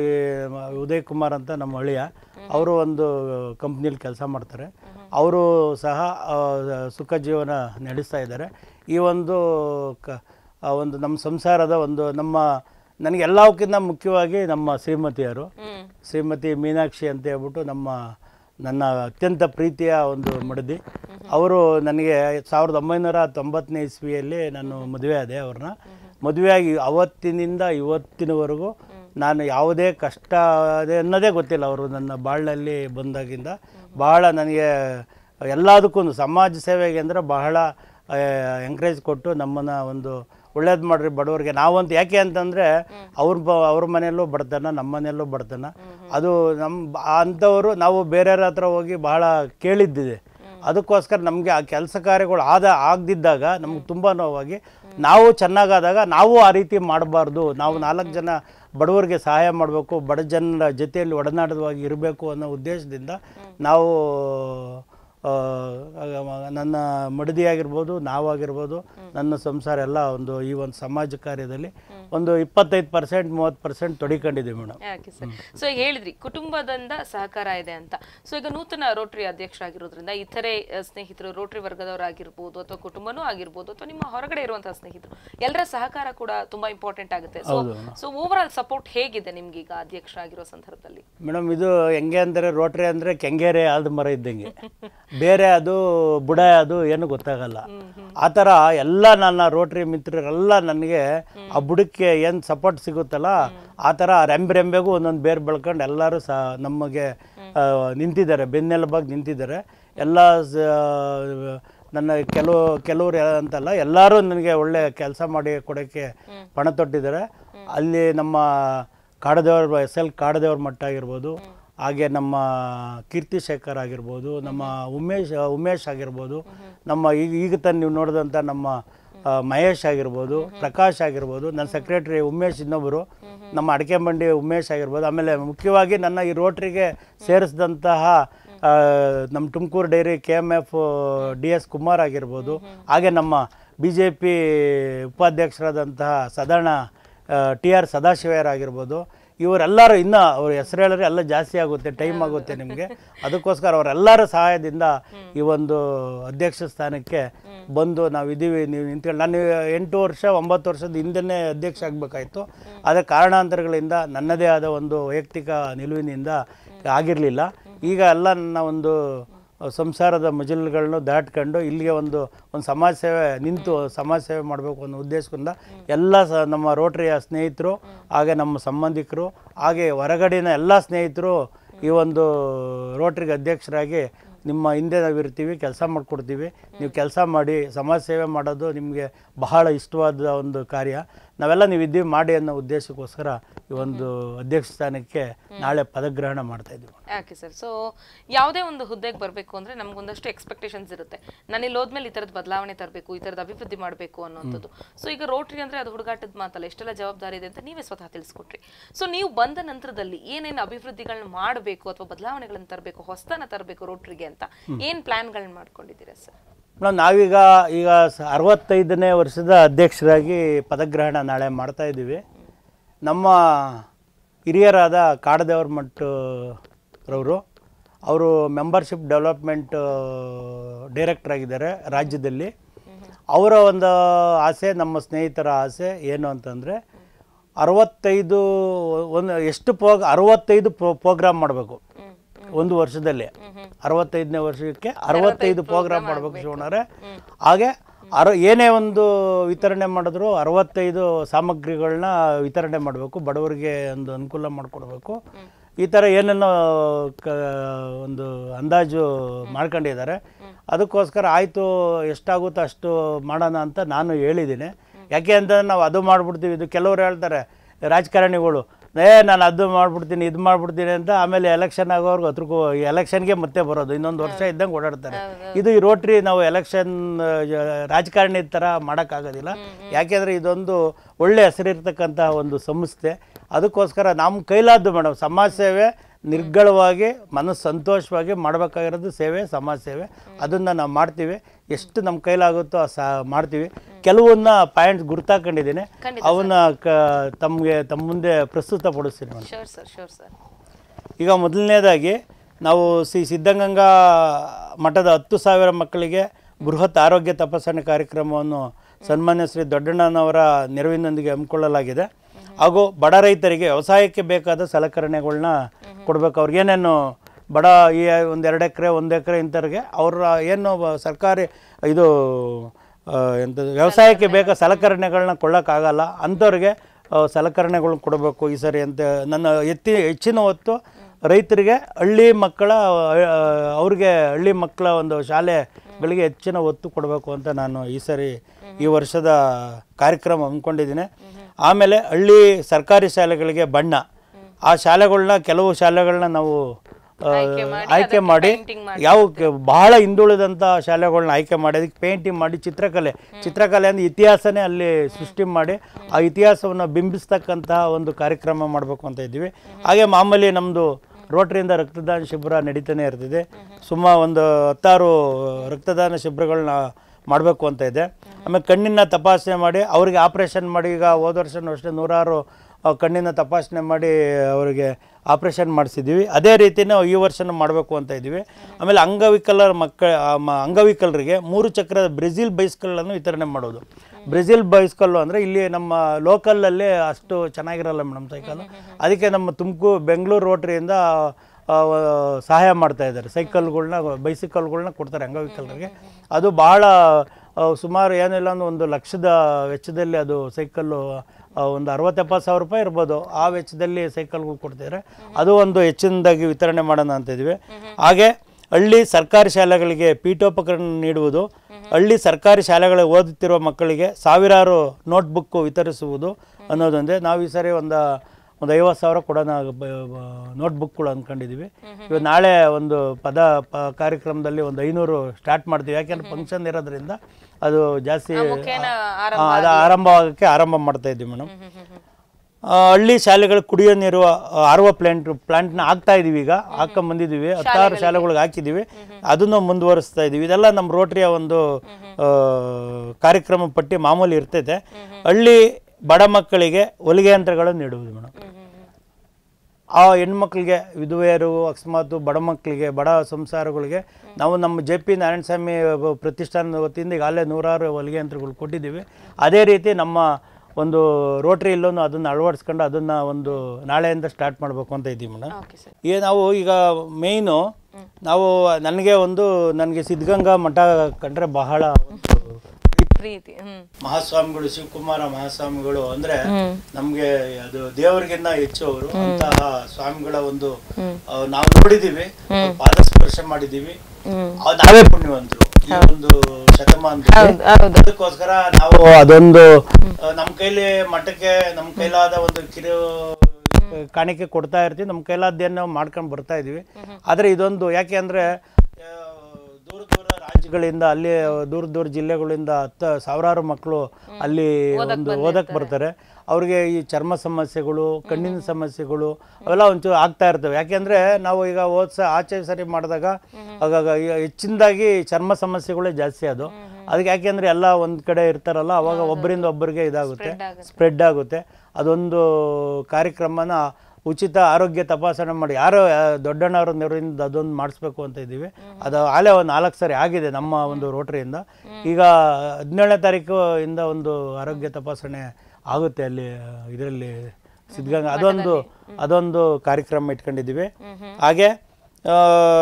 ಉದಯ್ ಕುಮಾರ್ ಅಂತ ನಮ್ಮ ಅಳಿಯ ಅವರು ಒಂದು ಕಂಪ್ನಿಲಿ ಕೆಲಸ ಮಾಡ್ತಾರೆ ಅವರು ಸಹ ಆ, ಸುಖ ಜೀವನ ನಡೆಸ್ತಾ ಇದ್ದಾರೆ ಈ ಒಂದು ಕ ಆ ಒಂದು ನಮ್ಮ ಸಂಸಾರದ ಒಂದು ನಮ್ಮ ನನಗೆ ಎಲ್ಲಕ್ಕಿಂತ ಮುಖ್ಯವಾಗಿ ನಮ್ಮ ಶ್ರೀಮತಿಯರು ಹ್ಮ್ ಶ್ರೀಮತಿ ಮೀನಾಕ್ಷಿ ಅಂತ ಹೇಳ್ಬಿಟ್ಟು ನಮ್ಮ ನನ್ನ ಅತ್ಯಂತ ಪ್ರೀತಿಯ ಒಂದು ಮಡದಿ ಅವರು ನನಗೆ ಸಾವಿರದ ಒಂಬೈನೂರ ತೊಂಬತ್ತನೇ ಇಸ್ವಿಯಲ್ಲಿ ನಾನು ಮದುವೆ ಆದೆ ಅವ್ರನ್ನ ಮದುವೆಯಾಗಿ ಅವತ್ತಿನಿಂದ ಇವತ್ತಿನವರೆಗೂ ನಾನು ಯಾವುದೇ ಕಷ್ಟ ಅದೇ ಅನ್ನೋದೇ ಗೊತ್ತಿಲ್ಲ ಅವರು ನನ್ನ ಬಾಳ್ನಲ್ಲಿ ಬಂದಾಗಿಂದ ಬಹಳ ನನಗೆ ಎಲ್ಲದಕ್ಕೂ ಸಮಾಜ ಸೇವೆಗೆ ಅಂದರೆ ಬಹಳ ಎಂಕರೇಜ್ ಕೊಟ್ಟು ನಮ್ಮನ್ನು ಒಂದು ಒಳ್ಳೇದು ಮಾಡ್ರಿ ಬಡವರಿಗೆ ನಾವಂತ ಯಾಕೆ ಅಂತಂದರೆ ಅವ್ರ ಬ ಅವ್ರ ಮನೆಯಲ್ಲೂ ಬಡತನ ನಮ್ಮ ಮನೆಯಲ್ಲೂ ಬಡತನ ಅದು ನಮ್ಮ ಅಂಥವರು ನಾವು ಬೇರೆಯವ್ರ ಹತ್ರ ಹೋಗಿ ಬಹಳ ಕೇಳಿದ್ದಿದೆ ಅದಕ್ಕೋಸ್ಕರ ನಮಗೆ ಆ ಕೆಲಸ ಕಾರ್ಯಗಳು ಆದ ಆಗದಿದ್ದಾಗ ನಮ್ಗೆ ತುಂಬ ನೋವಾಗಿ ನಾವು ಚೆನ್ನಾಗಾದಾಗ ನಾವು ಆ ರೀತಿ ಮಾಡಬಾರ್ದು ನಾವು ನಾಲ್ಕು ಜನ ಬಡವರಿಗೆ ಸಹಾಯ ಮಾಡಬೇಕು ಬಡ ಜನರ ಜೊತೆಯಲ್ಲಿ ಒಡನಾಟವಾಗಿ ಇರಬೇಕು ಅನ್ನೋ ಉದ್ದೇಶದಿಂದ ನಾವು ಆ, ನನ್ನ ಮಡದಿ ಆಗಿರ್ಬೋದು ನಾವಾಗಿರ್ಬೋದು ನನ್ನ ಸಂಸಾರ ಎಲ್ಲ ಒಂದು ಈ ಒಂದು ಸಮಾಜ ಕಾರ್ಯದಲ್ಲಿ ಒಂದು ಇಪ್ಪತ್ತೈದು ಪರ್ಸೆಂಟ್ ಮೂವತ್ತು ಪರ್ಸೆಂಟ್ ತೊಡಿಕೊಂಡಿದ್ದೀವಿ ಮೇಡಮ್ ಯಾಕೆ ಸರ್ ಸೊ ಈಗ ಹೇಳಿದ್ರಿ ಕುಟುಂಬದಿಂದ ಸಹಕಾರ ಇದೆ ಅಂತ ಸೊ ಈಗ ನೂತನ ರೋಟರಿ ಅಧ್ಯಕ್ಷರಾಗಿರೋದ್ರಿಂದ ಇತರೆ ಆ, ಸ್ನೇಹಿತರು ರೋಟರಿ ವರ್ಗದವರಾಗಿರ್ಬೋದು ಅಥವಾ ಕುಟುಂಬನೂ ಆಗಿರ್ಬೋದು ಅಥವಾ ನಿಮ್ಮ ಹೊರಗಡೆ ಇರುವಂತಹ ಸ್ನೇಹಿತರು ಎಲ್ಲರ ಸಹಕಾರ ಕೂಡ ತುಂಬಾ ಇಂಪಾರ್ಟೆಂಟ್ ಆಗುತ್ತೆ so so overall support ಹೇಗಿದೆ ನಿಮ್ಗೆ ಈಗ ಅಧ್ಯಕ್ಷರಾಗಿರೋ ಸಂದರ್ಭದಲ್ಲಿ ಮೇಡಮ್ ಇದು ಹೆಂಗೆ ಅಂದರೆ ರೋಟ್ರಿ ಅಂದರೆ ಕೆಂಗೇರೆ ಆಲ್ದ ಮರ ಇದ್ದಂಗೆ ಬೇರೆ ಅದು ಬುಡ ಅದು ಏನು ಗೊತ್ತಾಗಲ್ಲ ಆ ಥರ ಎಲ್ಲ ನನ್ನ ರೋಟ್ರಿ ಮಿತ್ರರೆಲ್ಲ ನನಗೆ ಆ ಬುಡಕ್ಕೆ ಏನು ಸಪೋರ್ಟ್ ಸಿಗುತ್ತಲ್ಲ ಆ ಥರ ರೆಂಬೆ ರೆಂಬೆಗೂ ಒಂದೊಂದು ಬೇರು ಬೆಳ್ಕೊಂಡು ಎಲ್ಲರೂ ಸಹ ನಮಗೆ ಆ, ನಿಂತಿದ್ದಾರೆ ಬೆನ್ನೆಲುಬಾಗಿ ನಿಂತಿದ್ದಾರೆ ಎಲ್ಲ ಸ- ನನ್ನ ಕೆಲವು ಕೆಲವರು ಅಂತಲ್ಲ ಎಲ್ಲರೂ ನನಗೆ ಒಳ್ಳೆ ಕೆಲಸ ಮಾಡಿ ಕೊಡೋಕ್ಕೆ ಪಣ ತೊಟ್ಟಿದ್ದಾರೆ ಅಲ್ಲಿ ನಮ್ಮ ಕಾಡದೇವ್ರ ಎಸ್ ಎಲ್ ಕಾಡದೇವ್ರ ಮಟ್ಟ ಆಗಿರ್ಬೋದು ಹಾಗೆ ನಮ್ಮ ಕೀರ್ತಿ ಶೇಖರ್ ಆಗಿರ್ಬೋದು ನಮ್ಮ ಉಮೇಶ್ ಉಮೇಶ್ ಆಗಿರ್ಬೋದು ನಮ್ಮ ಈಗ ಈಗ ತಾನು ನೀವು ನೋಡಿದಂಥ ನಮ್ಮ ಆ, ಮಹೇಶ್ ಆಗಿರ್ಬೋದು ಪ್ರಕಾಶ್ ಆಗಿರ್ಬೋದು ನನ್ನ ಸೆಕ್ರೆಟರಿ ಉಮೇಶ್ ಇನ್ನೊಬ್ಬರು ನಮ್ಮ ಅಡಿಕೆ ಮಂಡಿ ಉಮೇಶ್ ಆಗಿರ್ಬೋದು ಆಮೇಲೆ ಮುಖ್ಯವಾಗಿ ನನ್ನ ಈ ರೋಟ್ರಿಗೆ ಸೇರಿಸಿದಂತಹ ಆ, ನಮ್ಮ Tumakuru dairy K M F D S Kumar ಆಗಿರ್ಬೋದು ಹಾಗೆ ನಮ್ಮ ಬಿ ಜೆ ಪಿ ಉಪಾಧ್ಯಕ್ಷರಾದಂತಹ ಸಾಧಾರಣ ಟಿ ಆರ್ ಸದಾಶಿವಯ್ಯರ್ ಆಗಿರ್ಬೋದು ಇವರೆಲ್ಲರೂ ಇನ್ನೂ ಅವ್ರ ಹೆಸರು ಹೇಳಿದ್ರೆ ಎಲ್ಲ ಜಾಸ್ತಿ ಆಗುತ್ತೆ ಟೈಮ್ ಆಗುತ್ತೆ ನಿಮಗೆ ಅದಕ್ಕೋಸ್ಕರ ಅವರೆಲ್ಲರ ಸಹಾಯದಿಂದ ಈ ಒಂದು ಅಧ್ಯಕ್ಷ ಸ್ಥಾನಕ್ಕೆ ಬಂದು ನಾವು ಇದ್ದೀವಿ ನೀವು ನಿಂತ್ಕೊಂಡು ನಾನು ಎಂಟು ವರ್ಷ ಒಂಬತ್ತು ವರ್ಷದ ಹಿಂದೆನೇ ಅಧ್ಯಕ್ಷ ಆಗಬೇಕಾಯ್ತು ಆದರೆ ಕಾರಣಾಂತರಗಳಿಂದ ನನ್ನದೇ ಆದ ಒಂದು ವೈಯಕ್ತಿಕ ನಿಲುವಿನಿಂದ ಆಗಿರಲಿಲ್ಲ ಈಗ ಎಲ್ಲ ನನ್ನ ಒಂದು ಸಂಸಾರದ ಮಜಲುಗಳನ್ನು ದಾಟ್ಕೊಂಡು ಇಲ್ಲಿಗೆ ಒಂದು ಒಂದು ಸಮಾಜ ಸೇವೆ ನಿಂತು ಸಮಾಜ ಸೇವೆ ಮಾಡಬೇಕು ಅನ್ನೋ ಉದ್ದೇಶದಿಂದ ಎಲ್ಲ ಸ ನಮ್ಮ ರೋಟರಿಯ ಸ್ನೇಹಿತರು ಹಾಗೆ ನಮ್ಮ ಸಂಬಂಧಿಕರು ಹಾಗೆ ಹೊರಗಡೆನ ಎಲ್ಲ ಸ್ನೇಹಿತರು ಈ ಒಂದು ರೋಟ್ರಿಗೆ ಅಧ್ಯಕ್ಷರಾಗಿ ನಿಮ್ಮ ಹಿಂದೆ ನಾವು ಇರ್ತೀವಿ ಕೆಲಸ ಮಾಡಿಕೊಡ್ತೀವಿ ನೀವು ಕೆಲಸ ಮಾಡಿ ಸಮಾಜ ಸೇವೆ ಮಾಡೋದು ನಿಮಗೆ ಬಹಳ ಇಷ್ಟವಾದ ಒಂದು ಕಾರ್ಯ ನಾವೆಲ್ಲ ನೀವು ಇದ್ದೀವಿ ಮಾಡಿ ಅನ್ನೋ ಉದ್ದೇಶಕ್ಕೋಸ್ಕರ ಈ ಒಂದು ಅಧ್ಯಕ್ಷ ಸ್ಥಾನಕ್ಕೆ ನಾಳೆ ಪದಗ್ರಹಣ ಮಾಡ್ತಾ ಇದ್ದೀವಿ ಯಾಕೆ ಸರ್ ಸೊ ಯಾವುದೇ ಒಂದು ಹುದ್ದೆಗೆ ಬರಬೇಕು ಅಂದ್ರೆ ನಮ್ಗೊಂದಷ್ಟು ಎಕ್ಸ್ಪೆಕ್ಟೇಷನ್ಸ್ ಇರುತ್ತೆ ನಾನು ಇಲ್ಲಿ ಹೋದ್ಮೇಲೆ ಈ ಥರದ ಬದಲಾವಣೆ ತರಬೇಕು ಈ ಥರದ ಅಭಿವೃದ್ಧಿ ಮಾಡಬೇಕು ಅನ್ನೋಂಥದ್ದು ಸೊ ಈಗ ರೋಟ್ರಿ ಅಂದ್ರೆ ಅದು ಹುಡುಗಾಟದ ಮಾತಲ್ಲ ಎಷ್ಟೆಲ್ಲ ಜವಾಬ್ದಾರಿ ಇದೆ ಅಂತ ನೀವೇ ಸ್ವತಃ ತಿಳಿಸ್ಕೊಟ್ರಿ ಸೊ ನೀವು ಬಂದ ನಂತರದಲ್ಲಿ ಏನೇನು ಅಭಿವೃದ್ಧಿಗಳನ್ನ ಮಾಡಬೇಕು ಅಥವಾ ಬದಲಾವಣೆಗಳನ್ನ ತರಬೇಕು ಹೊಸತನ ತರಬೇಕು ರೋಟ್ರಿಗೆ ಅಂತ ಏನ್ ಪ್ಲಾನ್ಗಳನ್ನ ಮಾಡ್ಕೊಂಡಿದ್ದೀರಾ ಸರ್ ಮೇಡಮ್ ನಾವೀಗ ಈಗ ಸ- ಅರವತ್ತೈದನೇ ವರ್ಷದ ಅಧ್ಯಕ್ಷರಾಗಿ ಪದಗ್ರಹಣ ನಾಳೆ ಮಾಡ್ತಾ ಇದ್ದೀವಿ ನಮ್ಮ ಹಿರಿಯರಾದ ಕಾಡದೇವ್ರ ಮಠರವರು ಅವರು ಮೆಂಬರ್ಶಿಪ್ ಡೆವಲಪ್ಮೆಂಟ್ ಡೈರೆಕ್ಟರ್ ಆಗಿದ್ದಾರೆ ರಾಜ್ಯದಲ್ಲಿ ಅವರ ಒಂದು ಆಸೆ ನಮ್ಮ ಸ್ನೇಹಿತರ ಆಸೆ ಏನು ಅಂತಂದರೆ ಅರವತ್ತೈದು ಒಂದು ಎಷ್ಟು ಪ್ರೋಗ್ ಅರವತ್ತೈದು ಪ್ರೋ ಪ್ರೋಗ್ರಾಮ್ ಮಾಡಬೇಕು ಒಂದು ವರ್ಷದಲ್ಲಿ ಅರವತ್ತೈದನೇ ವರ್ಷಕ್ಕೆ ಅರವತ್ತೈದು ಪ್ರೋಗ್ರಾಮ್ ಮಾಡಬೇಕು ಶಿವಣ್ಣರೇ ಹಾಗೆ ಅರ ಏನೇ ಒಂದು ವಿತರಣೆ ಮಾಡಿದ್ರು ಅರವತ್ತೈದು ಸಾಮಗ್ರಿಗಳನ್ನ ವಿತರಣೆ ಮಾಡಬೇಕು ಬಡವರಿಗೆ ಒಂದು ಅನುಕೂಲ ಮಾಡಿಕೊಡ್ಬೇಕು ಈ ಥರ ಏನೇನೋ ಕ ಒಂದು ಅಂದಾಜು ಮಾಡ್ಕೊಂಡಿದ್ದಾರೆ ಅದಕ್ಕೋಸ್ಕರ ಆಯಿತು ಎಷ್ಟಾಗುತ್ತೋ ಅಷ್ಟು ಮಾಡೋಣ ಅಂತ ನಾನು ಹೇಳಿದ್ದೀನಿ ಯಾಕೆ ಅಂತಂದ್ರೆ ನಾವು ಅದು ಮಾಡ್ಬಿಡ್ತೀವಿ ಇದು ಕೆಲವರು ಹೇಳ್ತಾರೆ ರಾಜಕಾರಣಿಗಳು ಏ ನಾನು ಅದು ಮಾಡ್ಬಿಡ್ತೀನಿ ಇದು ಮಾಡ್ಬಿಡ್ತೀನಿ ಅಂತ ಆಮೇಲೆ ಎಲೆಕ್ಷನ್ ಆಗೋರ್ಗು ಹತ್ರಕ್ಕೂ ಎಲೆಕ್ಷನ್ಗೆ ಮತ್ತೆ ಬರೋದು ಇನ್ನೊಂದು ವರ್ಷ ಇದ್ದಂಗೆ ಓಡಾಡ್ತಾರೆ ಇದು ಈ ರೋಟ್ರಿ ನಾವು ಎಲೆಕ್ಷನ್ ರಾಜಕಾರಣಿ ಥರ ಮಾಡೋಕ್ಕಾಗೋದಿಲ್ಲ ಯಾಕೆಂದರೆ ಇದೊಂದು ಒಳ್ಳೆ ಹೆಸರಿರ್ತಕ್ಕಂಥ ಒಂದು ಸಂಸ್ಥೆ ಅದಕ್ಕೋಸ್ಕರ ನಮ್ಮ ಕೈಲಾದ್ದು ಮೇಡಮ್ ಸಮಾಜ ಸೇವೆ ನಿರ್ಗಳವಾಗಿ ಮನಸ್ಸು ಸಂತೋಷವಾಗಿ ಮಾಡಬೇಕಾಗಿರೋದು ಸೇವೆ ಸಮಾಜ ಸೇವೆ ಅದನ್ನು ನಾವು ಮಾಡ್ತೀವಿ ಎಷ್ಟು ನಮ್ಮ ಕೈಲಾಗುತ್ತೋ ಆ ಸಾ ಮಾಡ್ತೀವಿ ಕೆಲವನ್ನ ಪಾಯಿಂಟ್ಸ್ ಗುರ್ತಾಕೊಂಡಿದ್ದೀನಿ ಅವನ್ನ ಕ ತಮಗೆ ತಮ್ಮ ಮುಂದೆ ಪ್ರಸ್ತುತಪಡಿಸ್ತೀನಿ madam sure sir sure sir ಈಗ ಮೊದಲನೇದಾಗಿ ನಾವು ಶ್ರೀ ಸಿದ್ಧಗಂಗಾ ಮಠದ ಹತ್ತು ಸಾವಿರ ಮಕ್ಕಳಿಗೆ ಬೃಹತ್ ಆರೋಗ್ಯ ತಪಾಸಣೆ ಕಾರ್ಯಕ್ರಮವನ್ನು ಸನ್ಮಾನ್ಯ ಶ್ರೀ ದೊಡ್ಡಣ್ಣನವರ ನೆರವಿನೊಂದಿಗೆ ಹಮ್ಮಿಕೊಳ್ಳಲಾಗಿದೆ ಹಾಗೂ ಬಡ ರೈತರಿಗೆ ವ್ಯವಸಾಯಕ್ಕೆ ಬೇಕಾದ ಸಲಕರಣೆಗಳನ್ನ ಕೊಡಬೇಕು ಅವ್ರಿಗೇನೇನು ಬಡ ಈ ಒಂದು ಎರಡು ಎಕರೆ ಒಂದು ಎಕರೆ ಇಂಥವ್ರಿಗೆ ಅವ್ರ ಏನು ಬ- ಸರ್ಕಾರಿ ಇದು ಆ, ಎಂಥದ್ದು ವ್ಯವಸಾಯಕ್ಕೆ ಬೇಕಾದ ಸಲಕರಣೆಗಳನ್ನ ಕೊಳ್ಳೋಕ್ಕಾಗಲ್ಲ ಅಂಥವ್ರಿಗೆ ಆ, ಸಲಕರಣೆಗಳನ್ನ ಕೊಡಬೇಕು ಈ ಸರಿ ಅಂತ ನನ್ನ ಎತ್ತಿ ಹೆಚ್ಚಿನ ಹೊತ್ತು ರೈತರಿಗೆ ಹಳ್ಳಿ ಮಕ್ಕಳ ಆ, ಅವ್ರಿಗೆ ಹಳ್ಳಿ ಮಕ್ಕಳ ಒಂದು ಶಾಲೆಗಳಿಗೆ ಹೆಚ್ಚಿನ ಒತ್ತು ಕೊಡಬೇಕು ಅಂತ ನಾನು ಈ ಸರಿ ಈ ವರ್ಷದ ಕಾರ್ಯಕ್ರಮ ಹಮ್ಮಿಕೊಂಡಿದ್ದೀನಿ ಆಮೇಲೆ ಹಳ್ಳಿ ಸರ್ಕಾರಿ ಶಾಲೆಗಳಿಗೆ ಬಣ್ಣ ಆ ಶಾಲೆಗಳನ್ನ ಕೆಲವು ಶಾಲೆಗಳನ್ನ ನಾವು ಆ, ಆಯ್ಕೆ ಮಾಡಿ ಯಾವ ಕೆ- ಬಹಳ ಹಿಂದುಳಿದಂಥ ಶಾಲೆಗಳನ್ನ ಆಯ್ಕೆ ಮಾಡಿ ಅದಕ್ಕೆ ಪೇಂಟಿಂಗ್ ಮಾಡಿ ಚಿತ್ರಕಲೆ ಚಿತ್ರಕಲೆ ಅಂದ್ರೆ ಇತಿಹಾಸನೇ ಅಲ್ಲಿ ಸೃಷ್ಟಿ ಮಾಡಿ ಆ ಇತಿಹಾಸವನ್ನು ಬಿಂಬಿಸ್ತಕ್ಕಂತಹ ಒಂದು ಕಾರ್ಯಕ್ರಮ ಮಾಡಬೇಕು ಅಂತ ಇದ್ದೀವಿ ಹಾಗೆ ಮಾಮೂಲಿ ನಮ್ಮದು ರೋಟರಿಯಿಂದ ರಕ್ತದಾನ ಶಿಬಿರ ನಡೀತಾನೆ ಇರ್ತಿದೆ ಸುಮಾರು ಒಂದು ಹತ್ತಾರು ರಕ್ತದಾನ ಶಿಬಿರಗಳನ್ನ ಮಾಡಬೇಕು ಅಂತ ಇದೆ ಆಮೇಲೆ ಕಣ್ಣಿನ ತಪಾಸಣೆ ಮಾಡಿ ಅವರಿಗೆ ಆಪ್ರೇಷನ್ ಮಾಡಿ ಈಗ ಹೋದ ವರ್ಷನೂ ಅಷ್ಟೇ ನೂರಾರು ಆ, ಕಣ್ಣಿನ ತಪಾಸಣೆ ಮಾಡಿ ಅವರಿಗೆ ಆಪ್ರೇಷನ್ ಮಾಡಿಸಿದ್ದೀವಿ ಅದೇ ರೀತಿನೇ ಈ ವರ್ಷನೂ ಮಾಡಬೇಕು ಅಂತ ಇದ್ದೀವಿ ಆಮೇಲೆ ಅಂಗವಿಕಲರ ಮಕ್ಕ ಆ, ಮ- ಅಂಗವಿಕಲರಿಗೆ ಮೂರು ಚಕ್ರದ ಬ್ರೆಜಿಲ್ ಬೈಸ್ಕಲ್ಲನ್ನು ವಿತರಣೆ ಮಾಡೋದು ಬ್ರೆಜಿಲ್ ಬೈಸ್ಕಲ್ಲು ಅಂದರೆ ಇಲ್ಲಿ ನಮ್ಮ ಲೋಕಲಲ್ಲಿ ಅಷ್ಟು ಚೆನ್ನಾಗಿರಲ್ಲ ಮೇಡಮ್ ಸೈಕಲ್ ಅದಕ್ಕೆ ನಮ್ಮ ತುಮಕೂರು ಬೆಂಗಳೂರು ರೋಟ್ರಿಯಿಂದ ಆ, ಸಹಾಯ ಮಾಡ್ತಾ ಇದ್ದಾರೆ ಸೈಕಲ್ಗಳ್ನ ಬೈಸಿಕಲ್ಗಳ್ನ ಕೊಡ್ತಾರೆ ಅಂಗವಿಕಲರಿಗೆ ಅದು ಭಾಳ ಆ, ಸುಮಾರು ಏನಿಲ್ಲ ಅಂದ್ರೆ ಒಂದು ಲಕ್ಷದ ವೆಚ್ಚದಲ್ಲಿ ಅದು ಸೈಕಲ್ಲು ಆ, ಒಂದು ಅರವತ್ತೆಪ್ಪತ್ತು ಸಾವಿರ ರೂಪಾಯಿ ಇರ್ಬೋದು ಆ ವೆಚ್ಚದಲ್ಲಿ ಸೈಕಲ್ಗಳು ಕೊಡ್ತಿದ್ದಾರೆ ಅದು ಒಂದು ಹೆಚ್ಚಿನದಾಗಿ ವಿತರಣೆ ಮಾಡೋಣ ಅಂತ ಇದ್ವಿ ಹಾಗೆ ಹಳ್ಳಿ ಸರ್ಕಾರಿ ಶಾಲೆಗಳಿಗೆ ಪೀಠೋಪಕರಣ ನೀಡುವುದು ಹಳ್ಳಿ ಸರ್ಕಾರಿ ಶಾಲೆಗಳಿಗೆ ಓದುತ್ತಿರುವ ಮಕ್ಕಳಿಗೆ ಸಾವಿರಾರು ನೋಟ್ಬುಕ್ಕು ವಿತರಿಸುವುದು ಅನ್ನೋದೊಂದೇ ನಾವು ಈ ಸರಿ ಒಂದು ಒಂದು ಐವತ್ತು ಸಾವಿರ ಕೊಡೋಣ ನೋಟ್ಬುಕ್ಗಳು ಅಂದ್ಕೊಂಡಿದ್ದೀವಿ ಇವಾಗ ನಾಳೆ ಒಂದು ಪದ ಪ ಕಾರ್ಯಕ್ರಮದಲ್ಲಿ ಒಂದು ಐನೂರು ಸ್ಟಾರ್ಟ್ ಮಾಡ್ತೀವಿ ಯಾಕೆಂದ್ರೆ ಫಂಕ್ಷನ್ ಇರೋದ್ರಿಂದ ಅದು ಜಾಸ್ತಿ ಮುಖೇನ ಆ, ಅದು ಆರಂಭವಾಗಕ್ಕೆ ಆರಂಭ ಮಾಡ್ತಾ ಇದ್ದೀವಿ ಮೇಡಮ್ ಹಳ್ಳಿ ಶಾಲೆಗಳು ಕುಡಿಯೋ ನೀರು ಆರ್ ಒ ಪ್ಲಾಂಟ್ ಪ್ಲಾಂಟ್ನ ಹಾಕ್ತಾ ಇದೀವಿ ಈಗ ಹಾಕೊಂಡ್ ಬಂದಿದ್ದೀವಿ ಹತ್ತಾರು ಶಾಲೆಗಳಿಗೆ ಹಾಕಿದ್ದೀವಿ ಅದನ್ನು ಮುಂದುವರಿಸ್ತಾ ಇದೀವಿ ಇದೆಲ್ಲ ನಮ್ಮ ರೋಟರಿಯ ಒಂದು ಆ, ಕಾರ್ಯಕ್ರಮ ಪಟ್ಟಿ ಮಾಮೂಲಿ ಇರ್ತೈತೆ ಹಳ್ಳಿ ಬಡ ಮಕ್ಕಳಿಗೆ ಹೊಲಿಗೆ ಯಂತ್ರಗಳನ್ನು ನೀಡುವುದು ಮೇಡಮ್ ಆ ಹೆಣ್ಮಕ್ಳಿಗೆ ವಿಧವೆಯರು ಅಕಸ್ಮಾತ್ ಬಡ ಮಕ್ಕಳಿಗೆ ಬಡ ಸಂಸಾರಗಳಿಗೆ ನಾವು ನಮ್ಮ ಜೆ ಪಿ ನಾರಾಯಣಸ್ವಾಮಿ ಪ್ರತಿಷ್ಠಾನದ ವತಿಯಿಂದ ಈಗಾಗಲೇ ನೂರಾರು ಹೊಲಿಗೆ ಯಂತ್ರಗಳು ಕೊಟ್ಟಿದ್ದೀವಿ ಅದೇ ರೀತಿ ನಮ್ಮ ಒಂದು ರೋಟ್ರಿ ಇಲ್ಲೂ ಅದನ್ನು ಅಳವಡಿಸ್ಕೊಂಡು ಅದನ್ನು ಒಂದು ನಾಳೆಯಿಂದ ಸ್ಟಾರ್ಟ್ ಮಾಡಬೇಕು ಅಂತ ಇದ್ದೀವಿ ಮೇಡಮ್ ಓಕೆ ಸರ್ ಈಗ ನಾವು ಈಗ ಮೇಯ್ನು ನಾವು ನನಗೆ ಒಂದು ನನಗೆ ಸಿದ್ಧಗಂಗಾ ಮಠ ಕಂಡ್ರೆ ಬಹಳ ಒಂದು ಪ್ರೀತಿ ಹ್ಮ್ ಮಹಾಸ್ವಾಮಿಗಳು ಶಿವಕುಮಾರ ಮಹಾಸ್ವಾಮಿಗಳು ಅಂದ್ರೆ ನಮ್ಗೆ ಅದು ದೇವರಿಗಿನ್ನ ಹೆಚ್ಚು ಅವರು ಅಂತಹ ಸ್ವಾಮಿಗಳ ಒಂದು ಆ, ನಾವು ನೋಡಿದೀವಿ ಅವ್ರ ಪಾದ ಸ್ಪರ್ಶ ಮಾಡಿದೀವಿ ಆ, ನಾವೇ ಪುಣ್ಯವಂತರು ಈ ಒಂದು ಶತಮಾನದಲ್ಲಿ ಹೌದು ಅದಕ್ಕೋಸ್ಕರ ನಾವು ಅದೊಂದು ಆ, ನಮ್ ಕೈಲಿ ಮಠಕ್ಕೆ ನಮ್ ಕೈಲಾದ ಒಂದು ಕಿರು ಕಾಣಿಕೆ ಕೊಡ್ತಾ ಇರ್ತೀವಿ ನಮ್ಮ ಕೈಲಾದ್ದೇನು ನಾವು ಮಾಡ್ಕೊಂಡು ಬರ್ತಾ ಇದೀವಿ ಆದ್ರೆ ಇದೊಂದು ಯಾಕೆ ಅಂದ್ರೆ ಆ, ದೂರ ದೂರ ರಾಜ್ಯಗಳಿಂದ ಅಲ್ಲಿ ದೂರ ದೂರ ಜಿಲ್ಲೆಗಳಿಂದ ಹತ್ತು ಸಾವಿರಾರು ಮಕ್ಕಳು ಅಲ್ಲಿ ಒಂದು ಓದಕ್ ಬರ್ತಾರೆ ಅವ್ರಿಗೆ ಈ ಚರ್ಮ ಸಮಸ್ಯೆಗಳು ಕಣ್ಣಿನ ಸಮಸ್ಯೆಗಳು ಅವೆಲ್ಲ ಒಂಚೂರು ಆಗ್ತಾ ಇರ್ತವೆ ಯಾಕೆಂದ್ರೆ ನಾವು ಈಗ ಓದ್ಸ ಆಚೆ ಸರಿ ಮಾಡಿದಾಗ ಆಗಾಗ ಈ ಹೆಚ್ಚಿನದಾಗಿ ಚರ್ಮ ಸಮಸ್ಯೆಗಳೇ ಜಾಸ್ತಿ ಅದು ಅದಕ್ಕೆ ಯಾಕೆಂದ್ರೆ ಎಲ್ಲ ಒಂದ್ ಕಡೆ ಇರ್ತಾರಲ್ಲ ಅವಾಗ ಒಬ್ಬರಿಂದ ಒಬ್ಬರಿಗೆ ಇದಾಗುತ್ತೆ ಸ್ಪ್ರೆಡ್ ಆಗುತ್ತೆ ಅದೊಂದು ಕಾರ್ಯಕ್ರಮನ ಉಚಿತ ಆರೋಗ್ಯ ತಪಾಸಣೆ ಮಾಡಿ ಯಾರೋ ಆ, ದೊಡ್ಡಣ್ಣವ್ರ ನೆರವಿಂದ ಅದೊಂದು ಮಾಡಿಸ್ಬೇಕು ಅಂತ ಇದ್ದೀವಿ ಅದು ಆಲೇ ಒಂದು ನಾಲ್ಕು ಸರಿ ಆಗಿದೆ ನಮ್ಮ ಒಂದು ರೋಟರಿಯಿಂದ ಈಗ ಹದಿನೇಳನೇ ತಾರೀಕು ಇಂದ ಒಂದು ಆರೋಗ್ಯ ತಪಾಸಣೆ ಆಗುತ್ತೆ ಅಲ್ಲಿ ಇದರಲ್ಲಿ ಸಿದ್ಧಗಂಗಾ ಅದೊಂದು ಅದೊಂದು ಕಾರ್ಯಕ್ರಮ ಇಟ್ಕೊಂಡಿದ್ದೀವಿ ಹಾಗೆ ಆ,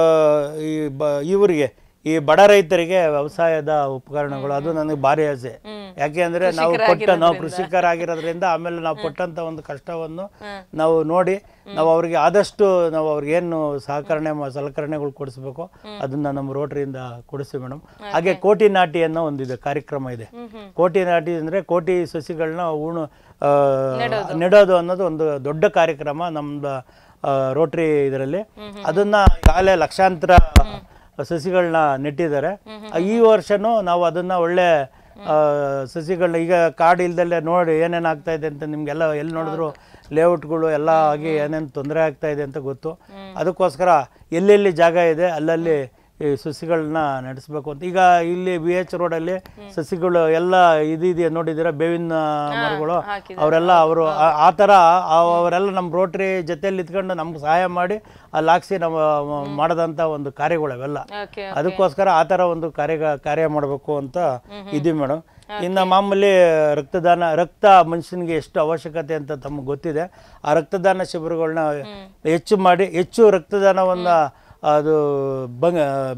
ಈ ಬ ಇವರಿಗೆ ಈ ಬಡ ರೈತರಿಗೆ ವ್ಯವಸಾಯದ ಉಪಕರಣಗಳು ಅದು ನನಗೆ ಭಾರಿ ಆಸೆ ಯಾಕೆ ಅಂದ್ರೆ ನಾವು ಕೊಟ್ಟ ನಾವು ಕೃಷಿಕರಾಗಿರೋದ್ರಿಂದ ಆಮೇಲೆ ನಾವು ಕೊಟ್ಟಂತ ಒಂದು ಕಷ್ಟವನ್ನು ನಾವು ನೋಡಿ ನಾವು ಅವ್ರಿಗೆ ಆದಷ್ಟು ನಾವು ಅವ್ರಿಗೆ ಏನು ಸಹಕರಣೆ ಮಾ- ಸಲಕರಣೆಗಳು ಕೊಡಿಸ್ಬೇಕು ಅದನ್ನ ನಮ್ಮ ರೋಟರಿಯಿಂದ ಕೊಡಿಸ್ತೀವಿ ಮೇಡಮ್ ಹಾಗೆ ಕೋಟಿ ನಾಟಿ ಅನ್ನೋ ಒಂದಿದೆ ಕಾರ್ಯಕ್ರಮ ಇದೆ ಕೋಟಿ ನಾಟಿ ಅಂದ್ರೆ ಕೋಟಿ ಸಸಿಗಳನ್ನ ಉಣು ಆ, ನೆಡೋದು ಅನ್ನೋದು ಒಂದು ದೊಡ್ಡ ಕಾರ್ಯಕ್ರಮ ನಮ್ದು ರೋಟರಿ ಇದರಲ್ಲಿ ಅದನ್ನ ಈಗಾಗಲೇ ಲಕ್ಷಾಂತರ ಸಸಿಗಳನ್ನ ನೆಟ್ಟಿದ್ದಾರೆ ಈ ವರ್ಷನೂ ನಾವು ಅದನ್ನ ಒಳ್ಳೆ ಆ, ಸಸಿಗಳನ್ನ ಈಗ ಕಾಡು ಇಲ್ದಲ್ಲೇ ನೋಡಿ ಏನೇನು ಆಗ್ತಾ ಇದೆ ಅಂತ ನಿಮ್ಗೆಲ್ಲ ಎಲ್ಲಿ ನೋಡಿದ್ರು ಲೇಔಟ್ಗಳು ಎಲ್ಲ ಆಗಿ ಏನೇನು ತೊಂದರೆ ಆಗ್ತಾ ಇದೆ ಅಂತ ಗೊತ್ತು ಅದಕ್ಕೋಸ್ಕರ ಎಲ್ಲೆಲ್ಲಿ ಜಾಗ ಇದೆ ಅಲ್ಲಲ್ಲಿ ಈ ಸಸಿಗಳನ್ನ ನಡೆಸಬೇಕು ಅಂತ ಈಗ ಇಲ್ಲಿ ಬಿ ಎಚ್ ರೋಡಲ್ಲಿ ಸಸಿಗಳು ಎಲ್ಲ ಇದಿದೆಯಾ ನೋಡಿದ್ದೀರಾ ಬೇವಿನ ಮರಗಳು ಅವರೆಲ್ಲ ಅವರು ಆ- ಆ ಥರ ಆ- ಅವರೆಲ್ಲ ನಮ್ಮ ರೋಟ್ರಿ ಜೊತೆಯಲ್ಲಿ ಇದ್ಕೊಂಡು ನಮ್ಗೆ ಸಹಾಯ ಮಾಡಿ ಅಲ್ಲಿ ಹಾಕ್ಸಿ ನಾವು ಮಾಡದಂಥ ಒಂದು ಕಾರ್ಯಗಳು ಅವೆಲ್ಲ ಓಕೆ ಅದಕ್ಕೋಸ್ಕರ ಆ ಥರ ಒಂದು ಕಾರ್ಯ ಕಾರ್ಯ ಮಾಡಬೇಕು ಅಂತ ಇದೀವಿ ಮೇಡಮ್ ಇನ್ನು ಮಾಮೂಲಿ ರಕ್ತದಾನ ರಕ್ತ ಮನುಷ್ಯನಿಗೆ ಎಷ್ಟು ಅವಶ್ಯಕತೆ ಅಂತ ತಮಗೆ ಗೊತ್ತಿದೆ ಆ ರಕ್ತದಾನ ಶಿಬಿರಗಳನ್ನ ಹೆಚ್ಚು ಮಾಡಿ ಹೆಚ್ಚು ರಕ್ತದಾನವನ್ನ ಅದು ಬಂಗ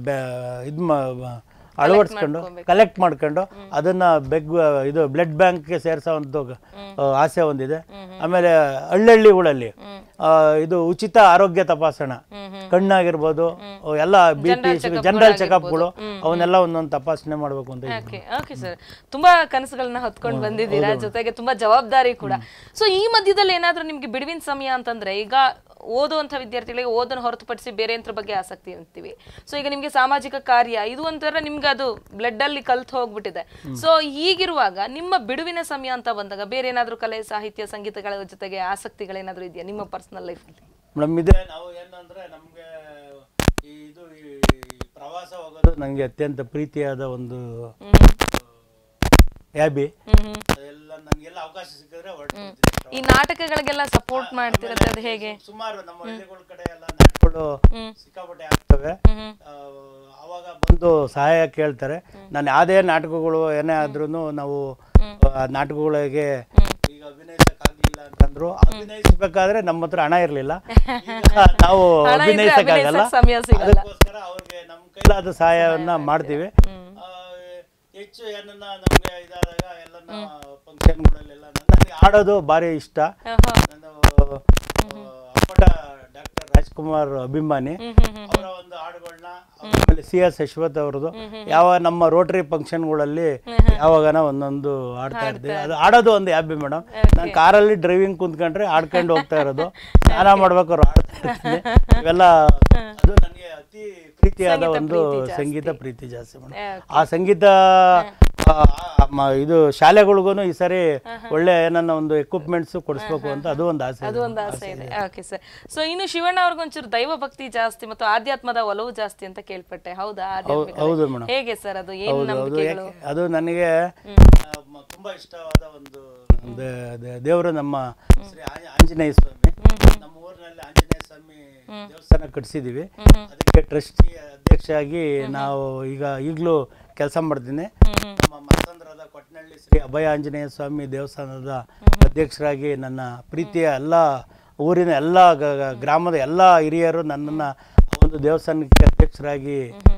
ಇದು ಅಳವಡಿಸ್ಕೊಂಡು ಕಲೆಕ್ಟ್ ಮಾಡ್ಕೊಂಡು ಅದನ್ನ ಬೆಗ್ ಇದು ಬ್ಲಡ್ ಬ್ಯಾಂಕ್ಗೆ ಸೇರಿಸೋ ಒಂದು ಆ, ಆಸೆ ಒಂದಿದೆ ಆಮೇಲೆ ಹಳ್ಳಹಳ್ಳಿಗಳಲ್ಲಿ ಆ, ಇದು ಉಚಿತ ಆರೋಗ್ಯ ತಪಾಸಣೆ ಕಣ್ಣಾಗಿರ್ಬೋದು ಅವು ಎಲ್ಲ ಬಿ ಪಿ ಜನರಲ್ ಚೆಕಪ್ಗಳು ಅವನ್ನೆಲ್ಲ ಒಂದೊಂದು ತಪಾಸಣೆ ಮಾಡಬೇಕು ಅಂತ ಇದ್ದೀನಿ. ಓಕೆ ಓಕೆ ಸರ್ ತುಂಬಾ ಕನಸುಗಳನ್ನ ಹೊತ್ಕೊಂಡು ಬಂದಿದ್ದೀರಾ ಜೊತೆಗೆ ತುಂಬಾ ಜವಾಬ್ದಾರಿ ಕೂಡ ಸೊ ಈ ಮಧ್ಯದಲ್ಲಿ ಏನಾದ್ರೂ ನಿಮ್ಗೆ ಬಿಡುವಿನ ಸಮಯ ಅಂತಂದ್ರೆ ಈಗ ಓದುವಂತ ವಿದ್ಯಾರ್ಥಿಗಳಿಗೆ ಓದನ್ನು ಹೊರತುಪಡಿಸಿ ಬೇರೆ ಯಂತ್ರ ಬಗ್ಗೆ ಆಸಕ್ತಿ ಅಂತೀವಿ ಸೊ ಈಗ ನಿಮ್ಗೆ ಸಾಮಾಜಿಕ ಕಾರ್ಯ ಇದು ಒಂಥರ ನಿಮ್ಗೆ ಅದು ಬ್ಲಡ್ ಅಲ್ಲಿ ಕಲ್ತು ಹೋಗ್ಬಿಟ್ಟಿದೆ ಸೊ ಹೀಗಿರುವಾಗ ನಿಮ್ಮ ಬಿಡುವಿನ ಸಮಯ ಅಂತ ಬಂದಾಗ ಬೇರೆ ಏನಾದ್ರೂ ಕಲೆ ಸಾಹಿತ್ಯ ಸಂಗೀತಗಳ ಜೊತೆಗೆ ಆಸಕ್ತಿಗಳೇನಾದ್ರೂ ಇದೆಯಾ ನಿಮ್ಮ ಪರ್ಸನಲ್ ಲೈಫಲ್ಲಿ ಮೇಡಮ್ ಇದೆ ನಾವು ಏನಂದ್ರೆ ನಮಗೆ ಈ ಇದು ಈ ಪ್ರವಾಸ ಹೋಗೋದು ನನಗೆ ಅತ್ಯಂತ ಪ್ರೀತಿಯಾದ ಒಂದು ಹ್ಯಾಬಿ ಎಲ್ಲ ನನಗೆಲ್ಲ ಅವಕಾಶ ಸಿಕ್ಕಿದ್ರೆ ಹೊರಟು ಈ ನಾಟಕಗಳಿಗೆಲ್ಲ ಸಪೋರ್ಟ್ ಮಾಡ್ತಿರತ್ತೆ ಅದು ಹೇಗೆ ಸುಮಾರು ನಮ್ಮ ಹಳ್ಳಿಗಳ ಕಡೆ ಎಲ್ಲ ನಾಟಕಗಳು ಸಿಕ್ಕಾಪಟ್ಟೆ ಆಗ್ತವೆ ಆ, ಅವಾಗ ಬಂದು ಸಹಾಯ ಕೇಳ್ತಾರೆ ನಾನು ಯಾವುದೇ ನಾಟಕಗಳು ಏನೇ ಆದ್ರೂ ನಾವು ಆ ನಾಟಕಗಳಿಗೆ ಈಗ ಅಭಿನಯಿಸಕ್ಕಾಗ್ಲಿಲ್ಲ ಅಂತಂದ್ರು ಅಭಿನಯಿಸ್ಬೇಕಾದ್ರೆ ನಮ್ಮ ಹತ್ರ ಹಣ ಇರ್ಲಿಲ್ಲ ಈಗ ನಾವು ಹಣ ಇದ್ರೆ ಅಭಿನಯಿಸಕ್ಕಾಗಲ್ಲ ಅಭಿನಯಿಸಕ್ ಸಮಯ ಸಿಗಲ್ಲ. ಅದಕ್ಕೋಸ್ಕರ ಅವ್ರಿಗೆ ನಮ್ಮ ಕೈಲಾದ ಸಹಾಯವನ್ನ ಮಾಡ್ತೀವಿ ಆ, ಹೆಚ್ಚು ಏನನ್ನ ನಮ್ಗೆ ಇದಾದಾಗ ಎಲ್ಲನ ಫಂಕ್ಷನ್ಗಳಲ್ಲೆಲ್ಲ ನನಗೆ ಆಡೋದು ಭಾರಿ ಇಷ್ಟ ಆಹಾ. ನಾನು ಆ, ಅಪ್ಪಟ ಡಾಕ್ಟರ್ ರಾಜ್ಕುಮಾರ್ ರಾಜ್ಕುಮಾರ್ ಅಭಿಮಾನಿ ಅವರ ಒಂದು ಹಾಡುಗಳನ್ನ ಆಮೇಲೆ ಸಿ ಎಸ್ ಯಶವತ್ ಅವ್ರದ್ದು ಯಾವ ನಮ್ಮ ರೋಟರಿ ಫಂಕ್ಷನ್ಗಳಲ್ಲಿ ಯಾವಾಗನ ಒಂದೊಂದು ಹಾಡ್ತಾ ಇರ್ತೀವಿ ಅದು ಆಡೋದು ಒಂದು ಹ್ಯಾಬಿ ಮೇಡಮ್ ನಾನು ಕಾರಲ್ಲಿ ಡ್ರೈವಿಂಗ್ ಕುಂತ್ಕೊಂಡ್ರೆ ಆಡ್ಕೊಂಡು ಹೋಗ್ತಾ ಇರೋದು ಸ್ನಾನ ಮಾಡ್ಬೇಕಾದ್ರು ಆಡ್ತಾ ಇರ್ತೀನಿ ಇವೆಲ್ಲ ಅದು ನನಗೆ ಅತಿ ಪ್ರೀತಿಯಾದ ಒಂದು ಸಂಗೀತ ಪ್ರೀತಿ ಜಾಸ್ತಿ ಮೇಡಮ್ ಆ ಸಂಗೀತ ಆ, ಆ, ಮ- ಇದು ಶಾಲೆಗಳಿಗೂ ಈ ಸರಿ ಒಳ್ಳೆ ಏನನ್ನ ಒಂದು ಎಕ್ವಿಪ್ಮೆಂಟ್ಸ್ ಕೊಡಿಸ್ಬೇಕು ಅಂತ ಅದು ಒಂದು ಆಸೆ ಅದು ಒಂದು ಆಸೆ ಇದೆ ಓಕೆ ಸರ್ ಸೊ ಇನ್ನು ಶಿವಣ್ಣ ಅವ್ರಿಗೊಂಚೂರು ದೈವ ಭಕ್ತಿ ಜಾಸ್ತಿ ಮತ್ತು ಆಧ್ಯಾತ್ಮದ ಒಲವು ಜಾಸ್ತಿ ಅಂತ ಕೇಳ್ಪಟ್ಟೆ ಹೌದಾ ಆಧ್ಯಾತ್ಮಿಕ ಹೌದು ಮೇಡಮ್ ಹೇಗೆ ಸರ್ ಅದು ಏನ್ ಹೌದು ಹೌದು ನಂಬಿಕೆಗಳು ಯಾಕೆ- ಅದು ನನಗೆ ಆ, ಮ- ತುಂಬಾ ಇಷ್ಟವಾದ ಒಂದು ದೇ- ದೇ- ದೇವರು ನಮ್ಮ ಶ್ರೀ ಆಂಜ- ಆಂಜನೇಯ ಸ್ವಾಮಿ ನಮ್ಮ ಊರಿನಲ್ಲಿ ಆಂಜನೇಯ ಸ್ವಾಮಿ ದೇವಸ್ಥಾನ ಕಟ್ಸಿದೀವಿ ಅದಕ್ಕೆ ಟ್ರಸ್ಟಿ ಅಧ್ಯಕ್ಷರಾಗಿ ನಾವು ಈಗ ಈಗಲೂ ಕೆಲಸ ಮಾಡ್ತೀನಿ ನಮ್ಮ ಮಸಂದ್ರದ ಕೊಟ್ನಳ್ಳಿ ಶ್ರೀ ಅಭಯ ಆಂಜನೇಯ ಸ್ವಾಮಿ ದೇವಸ್ಥಾನದ ಅಧ್ಯಕ್ಷರಾಗಿ ನನ್ನ ಪ್ರೀತಿಯ ಎಲ್ಲ ಊರಿನ ಎಲ್ಲ ಗ- ಗ- ಗ್ರಾಮದ ಎಲ್ಲ ಹಿರಿಯರು ನನ್ನನ್ನು ಒಂದು ದೇವಸ್ಥಾನಕ್ಕೆ ಅಧ್ಯಕ್ಷರಾಗಿ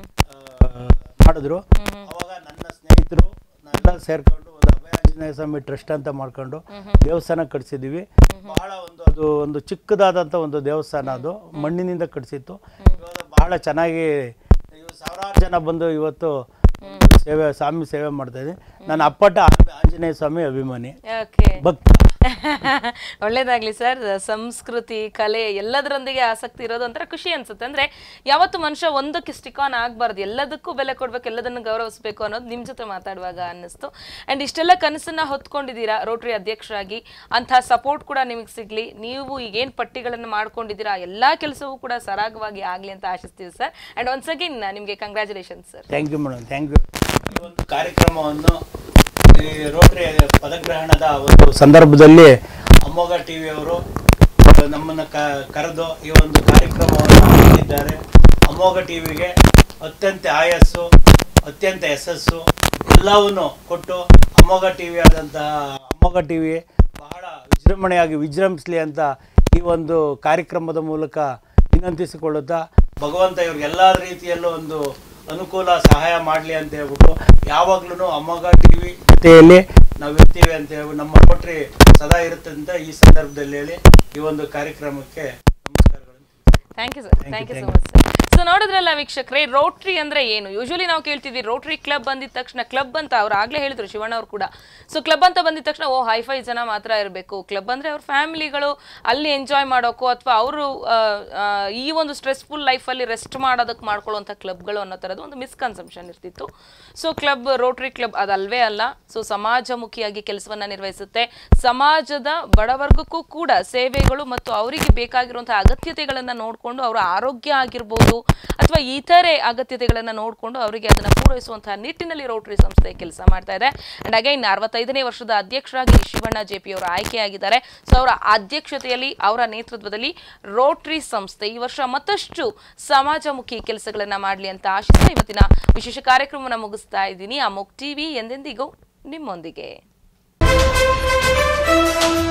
ಆ, ಮಾಡಿದ್ರು ಅವಾಗ ನನ್ನ ಸ್ನೇಹಿತರು ನಾವೆಲ್ಲ ಸೇರ್ಕೊಂಡು ಒಂದು ಅಭಯ ಆಂಜನೇಯ ಸ್ವಾಮಿ ಟ್ರಸ್ಟ್ ಅಂತ ಮಾಡ್ಕೊಂಡು ದೇವಸ್ಥಾನ ಕಟ್ಸಿದೀವಿ ಬಹಳ ಒಂದು ಅದು ಒಂದು ಚಿಕ್ಕದಾದಂಥ ಒಂದು ದೇವಸ್ಥಾನ ಅದು ಮಣ್ಣಿನಿಂದ ಕಟ್ಸಿತ್ತು ಇವಾಗ ಬಹಳ ಚೆನ್ನಾಗಿ ಇವ್ ಸಾವಿರಾರು ಜನ ಬಂದು ಇವತ್ತು ಒಂದು ಸೇವೆ ಸ್ವಾಮಿ ಸೇವೆ ಮಾಡ್ತಾ ಇದ್ದೀನಿ ನಾನು ಅಪ್ಪಟ ಆ- ಆಂಜನೇಯ ಸ್ವಾಮಿ ಅಭಿಮಾನಿ ಓಕೆ ಭಕ್ತ ಒಳ್ಳೇದಾಗ್ಲಿ ಸರ್ ಸಂಸ್ಕೃತಿ ಕಲೆ ಎಲ್ಲದರೊಂದಿಗೆ ಆಸಕ್ತಿ ಇರೋದು ಒಂಥರ ಖುಷಿ ಅನ್ಸುತ್ತೆ ಅಂದ್ರೆ ಯಾವತ್ತು ಮನುಷ್ಯ ಒಂದಕ್ಕೆ ಸ್ಟಿಕ್ ಆನ್ ಆಗ್ಬಾರ್ದು ಎಲ್ಲದಕ್ಕೂ ಬೆಲೆ ಕೊಡ್ಬೇಕು ಎಲ್ಲದನ್ನು ಗೌರವಿಸಬೇಕು ಅನ್ನೋದು ನಿಮ್ ಜೊತೆ ಮಾತಾಡುವಾಗ ಅನ್ನಿಸ್ತು ಅಂಡ್ ಇಷ್ಟೆಲ್ಲ ಕನಸನ್ನ ಹೊತ್ಕೊಂಡಿದ್ದೀರಾ ರೋಟರಿ ಅಧ್ಯಕ್ಷರಾಗಿ ಅಂತ ಸಪೋರ್ಟ್ ಕೂಡ ನಿಮಗೆ ಸಿಗ್ಲಿ ನೀವು ಈಗೇನ್ ಪಟ್ಟಿಗಳನ್ನು ಮಾಡ್ಕೊಂಡಿದ್ದೀರಾ ಆ ಎಲ್ಲಾ ಕೆಲಸವೂ ಕೂಡ ಸರಾಗವಾಗಿ ಆಗ್ಲಿ ಅಂತ ಆಶಿಸ್ತೀವಿ ಸರ್ ಅಂಡ್ ಒನ್ಸ್ ಅಗೇನ್ ನಿಮಗೆ congratulation sir thank you madam thank you ಈ ಒಂದು ಕಾರ್ಯಕ್ರಮವನ್ನು ಈ ರೋಟರಿ ಪದಗ್ರಹಣದ ಒಂದು ಸಂದರ್ಭದಲ್ಲಿ ಅಮೋಘ ಟಿವಿಯವರು ನಮ್ಮನ್ನು ಕ ಕರೆದು ಈ ಒಂದು ಕಾರ್ಯಕ್ರಮವನ್ನು ಮಾಡಿದ್ದಾರೆ ಅಮೋಘ ಟಿವಿಗೆ ಅತ್ಯಂತ ಆಯಸ್ಸು ಅತ್ಯಂತ ಯಶಸ್ಸು ಎಲ್ಲವನ್ನು ಕೊಟ್ಟು ಅಮೋಘ ಟಿವಿ ಆದಂತಹ ಅಮೋಘ ಟಿವಿ ಬಹಳ ವಿಜೃಂಭಣೆಯಾಗಿ ವಿಜೃಂಭಿಸಲಿ ಅಂತ ಈ ಒಂದು ಕಾರ್ಯಕ್ರಮದ ಮೂಲಕ ವಿನಂತಿಸಿಕೊಳ್ಳುತ್ತಾ ಭಗವಂತ ಇವ್ರಿಗೆ ಎಲ್ಲ ರೀತಿಯಲ್ಲೂ ಒಂದು ಅನುಕೂಲ ಸಹಾಯ ಮಾಡಲಿ ಅಂತ ಹೇಳ್ಬಿಟ್ಟು ಯಾವಾಗ್ಲೂ ಅಮೋಘ ಟಿವಿ ಜೊತೆಯಲ್ಲಿ ನಾವು ಇರ್ತೀವಿ ಅಂತ ಹೇಳಿ ನಮ್ಮ ರೋಟ್ರಿ ಸದಾ ಇರುತ್ತೆ ಅಂತ ಈ ಸಂದರ್ಭದಲ್ಲಿ ಹೇಳಿ ಈ ಒಂದು ಕಾರ್ಯಕ್ರಮಕ್ಕೆ ನಮಸ್ಕಾರಗಳು thank you sir thank you so much sir so ನೋಡಿದ್ರಲ್ಲ ವೀಕ್ಷಕರೇ ರೋಟ್ರಿ ಅಂದ್ರೆ ಏನು ಯೂಶಲಿ ನಾವು ಕೇಳ್ತಿದ್ವಿ ರೋಟ್ರಿ ಕ್ಲಬ್ ಬಂದಿದ ತಕ್ಷಣ ಕ್ಲಬ್ ಅಂತ ಅವ್ರು ಆಗ್ಲೇ ಹೇಳಿದ್ರು ಶಿವಣ್ಣ ಅವ್ರು ಕೂಡ ಸೊ ಕ್ಲಬ್ ಅಂತ ಬಂದಿದ ತಕ್ಷಣ ಓ ಹೈಫೈ ಜನ ಮಾತ್ರ ಇರಬೇಕು ಕ್ಲಬ್ ಅಂದ್ರೆ ಅವ್ರ ಫ್ಯಾಮಿಲಿಗಳು ಅಲ್ಲಿ ಎಂಜಾಯ್ ಮಾಡೋಕ್ಕೋ ಅಥವಾ ಅವರು ಈ ಒಂದು ಸ್ಟ್ರೆಸ್ಫುಲ್ ಲೈಫಲ್ಲಿ ರೆಸ್ಟ್ ಮಾಡೋದಕ್ಕೆ ಮಾಡ್ಕೊಳ್ಳುವಂಥ ಕ್ಲಬ್ಗಳು ಅನ್ನೋ ಥರದ್ದು ಒಂದು ಮಿಸ್ಕನ್ಸೆಪ್ಷನ್ ಇರ್ತಿತ್ತು ಸೊ ಕ್ಲಬ್ ರೋಟ್ರಿ ಕ್ಲಬ್ ಅದಲ್ವೇ ಅಲ್ಲ ಸೊ ಸಮಾಜಮುಖಿಯಾಗಿ ಕೆಲಸವನ್ನ ನಿರ್ವಹಿಸುತ್ತೆ ಸಮಾಜದ ಬಡವರ್ಗಕ್ಕೂ ಕೂಡ ಸೇವೆಗಳು ಮತ್ತು ಅವರಿಗೆ ಬೇಕಾಗಿರುವಂತಹ ಅಗತ್ಯತೆಗಳನ್ನ ನೋಡಿಕೊಂಡು ಅವರ ಆರೋಗ್ಯ ಆಗಿರ್ಬೋದು ಅಥವಾ ಇತರೆ ಅಗತ್ಯತೆಗಳನ್ನ ನೋಡಿಕೊಂಡು ಅವರಿಗೆ ಅದನ್ನ ಪೂರೈಸುವಂತಹ ನಿಟ್ಟಿನಲ್ಲಿ ರೋಟರಿ ಸಂಸ್ಥೆ ಕೆಲಸ ಮಾಡ್ತಾ ಇದೆ ಅಂಡ್ ಅಗೈನ್ ಅರವತ್ತೈದನೇ ವರ್ಷದ ಅಧ್ಯಕ್ಷರಾಗಿ ಶಿವಣ್ಣ ಜೆ ಪಿ ಅವರು ಆಯ್ಕೆಯಾಗಿದ್ದಾರೆ ಸೊ ಅವರ ಅಧ್ಯಕ್ಷತೆಯಲ್ಲಿ ಅವರ ನೇತೃತ್ವದಲ್ಲಿ ರೋಟರಿ ಸಂಸ್ಥೆ ಈ ವರ್ಷ ಮತ್ತಷ್ಟು ಸಮಾಜಮುಖಿ ಕೆಲಸಗಳನ್ನ ಮಾಡಲಿ ಅಂತ ಆಶಿಸ್ತಾ ಇವತ್ತಿನ ವಿಶೇಷ ಕಾರ್ಯಕ್ರಮವನ್ನು ಮುಗಿಸ್ತಾ ಇದ್ದೀನಿ ಅಮೋಕ್ ಟಿವಿ ಎಂದೆಂದಿಗೂ ನಿಮ್ಮೊಂದಿಗೆ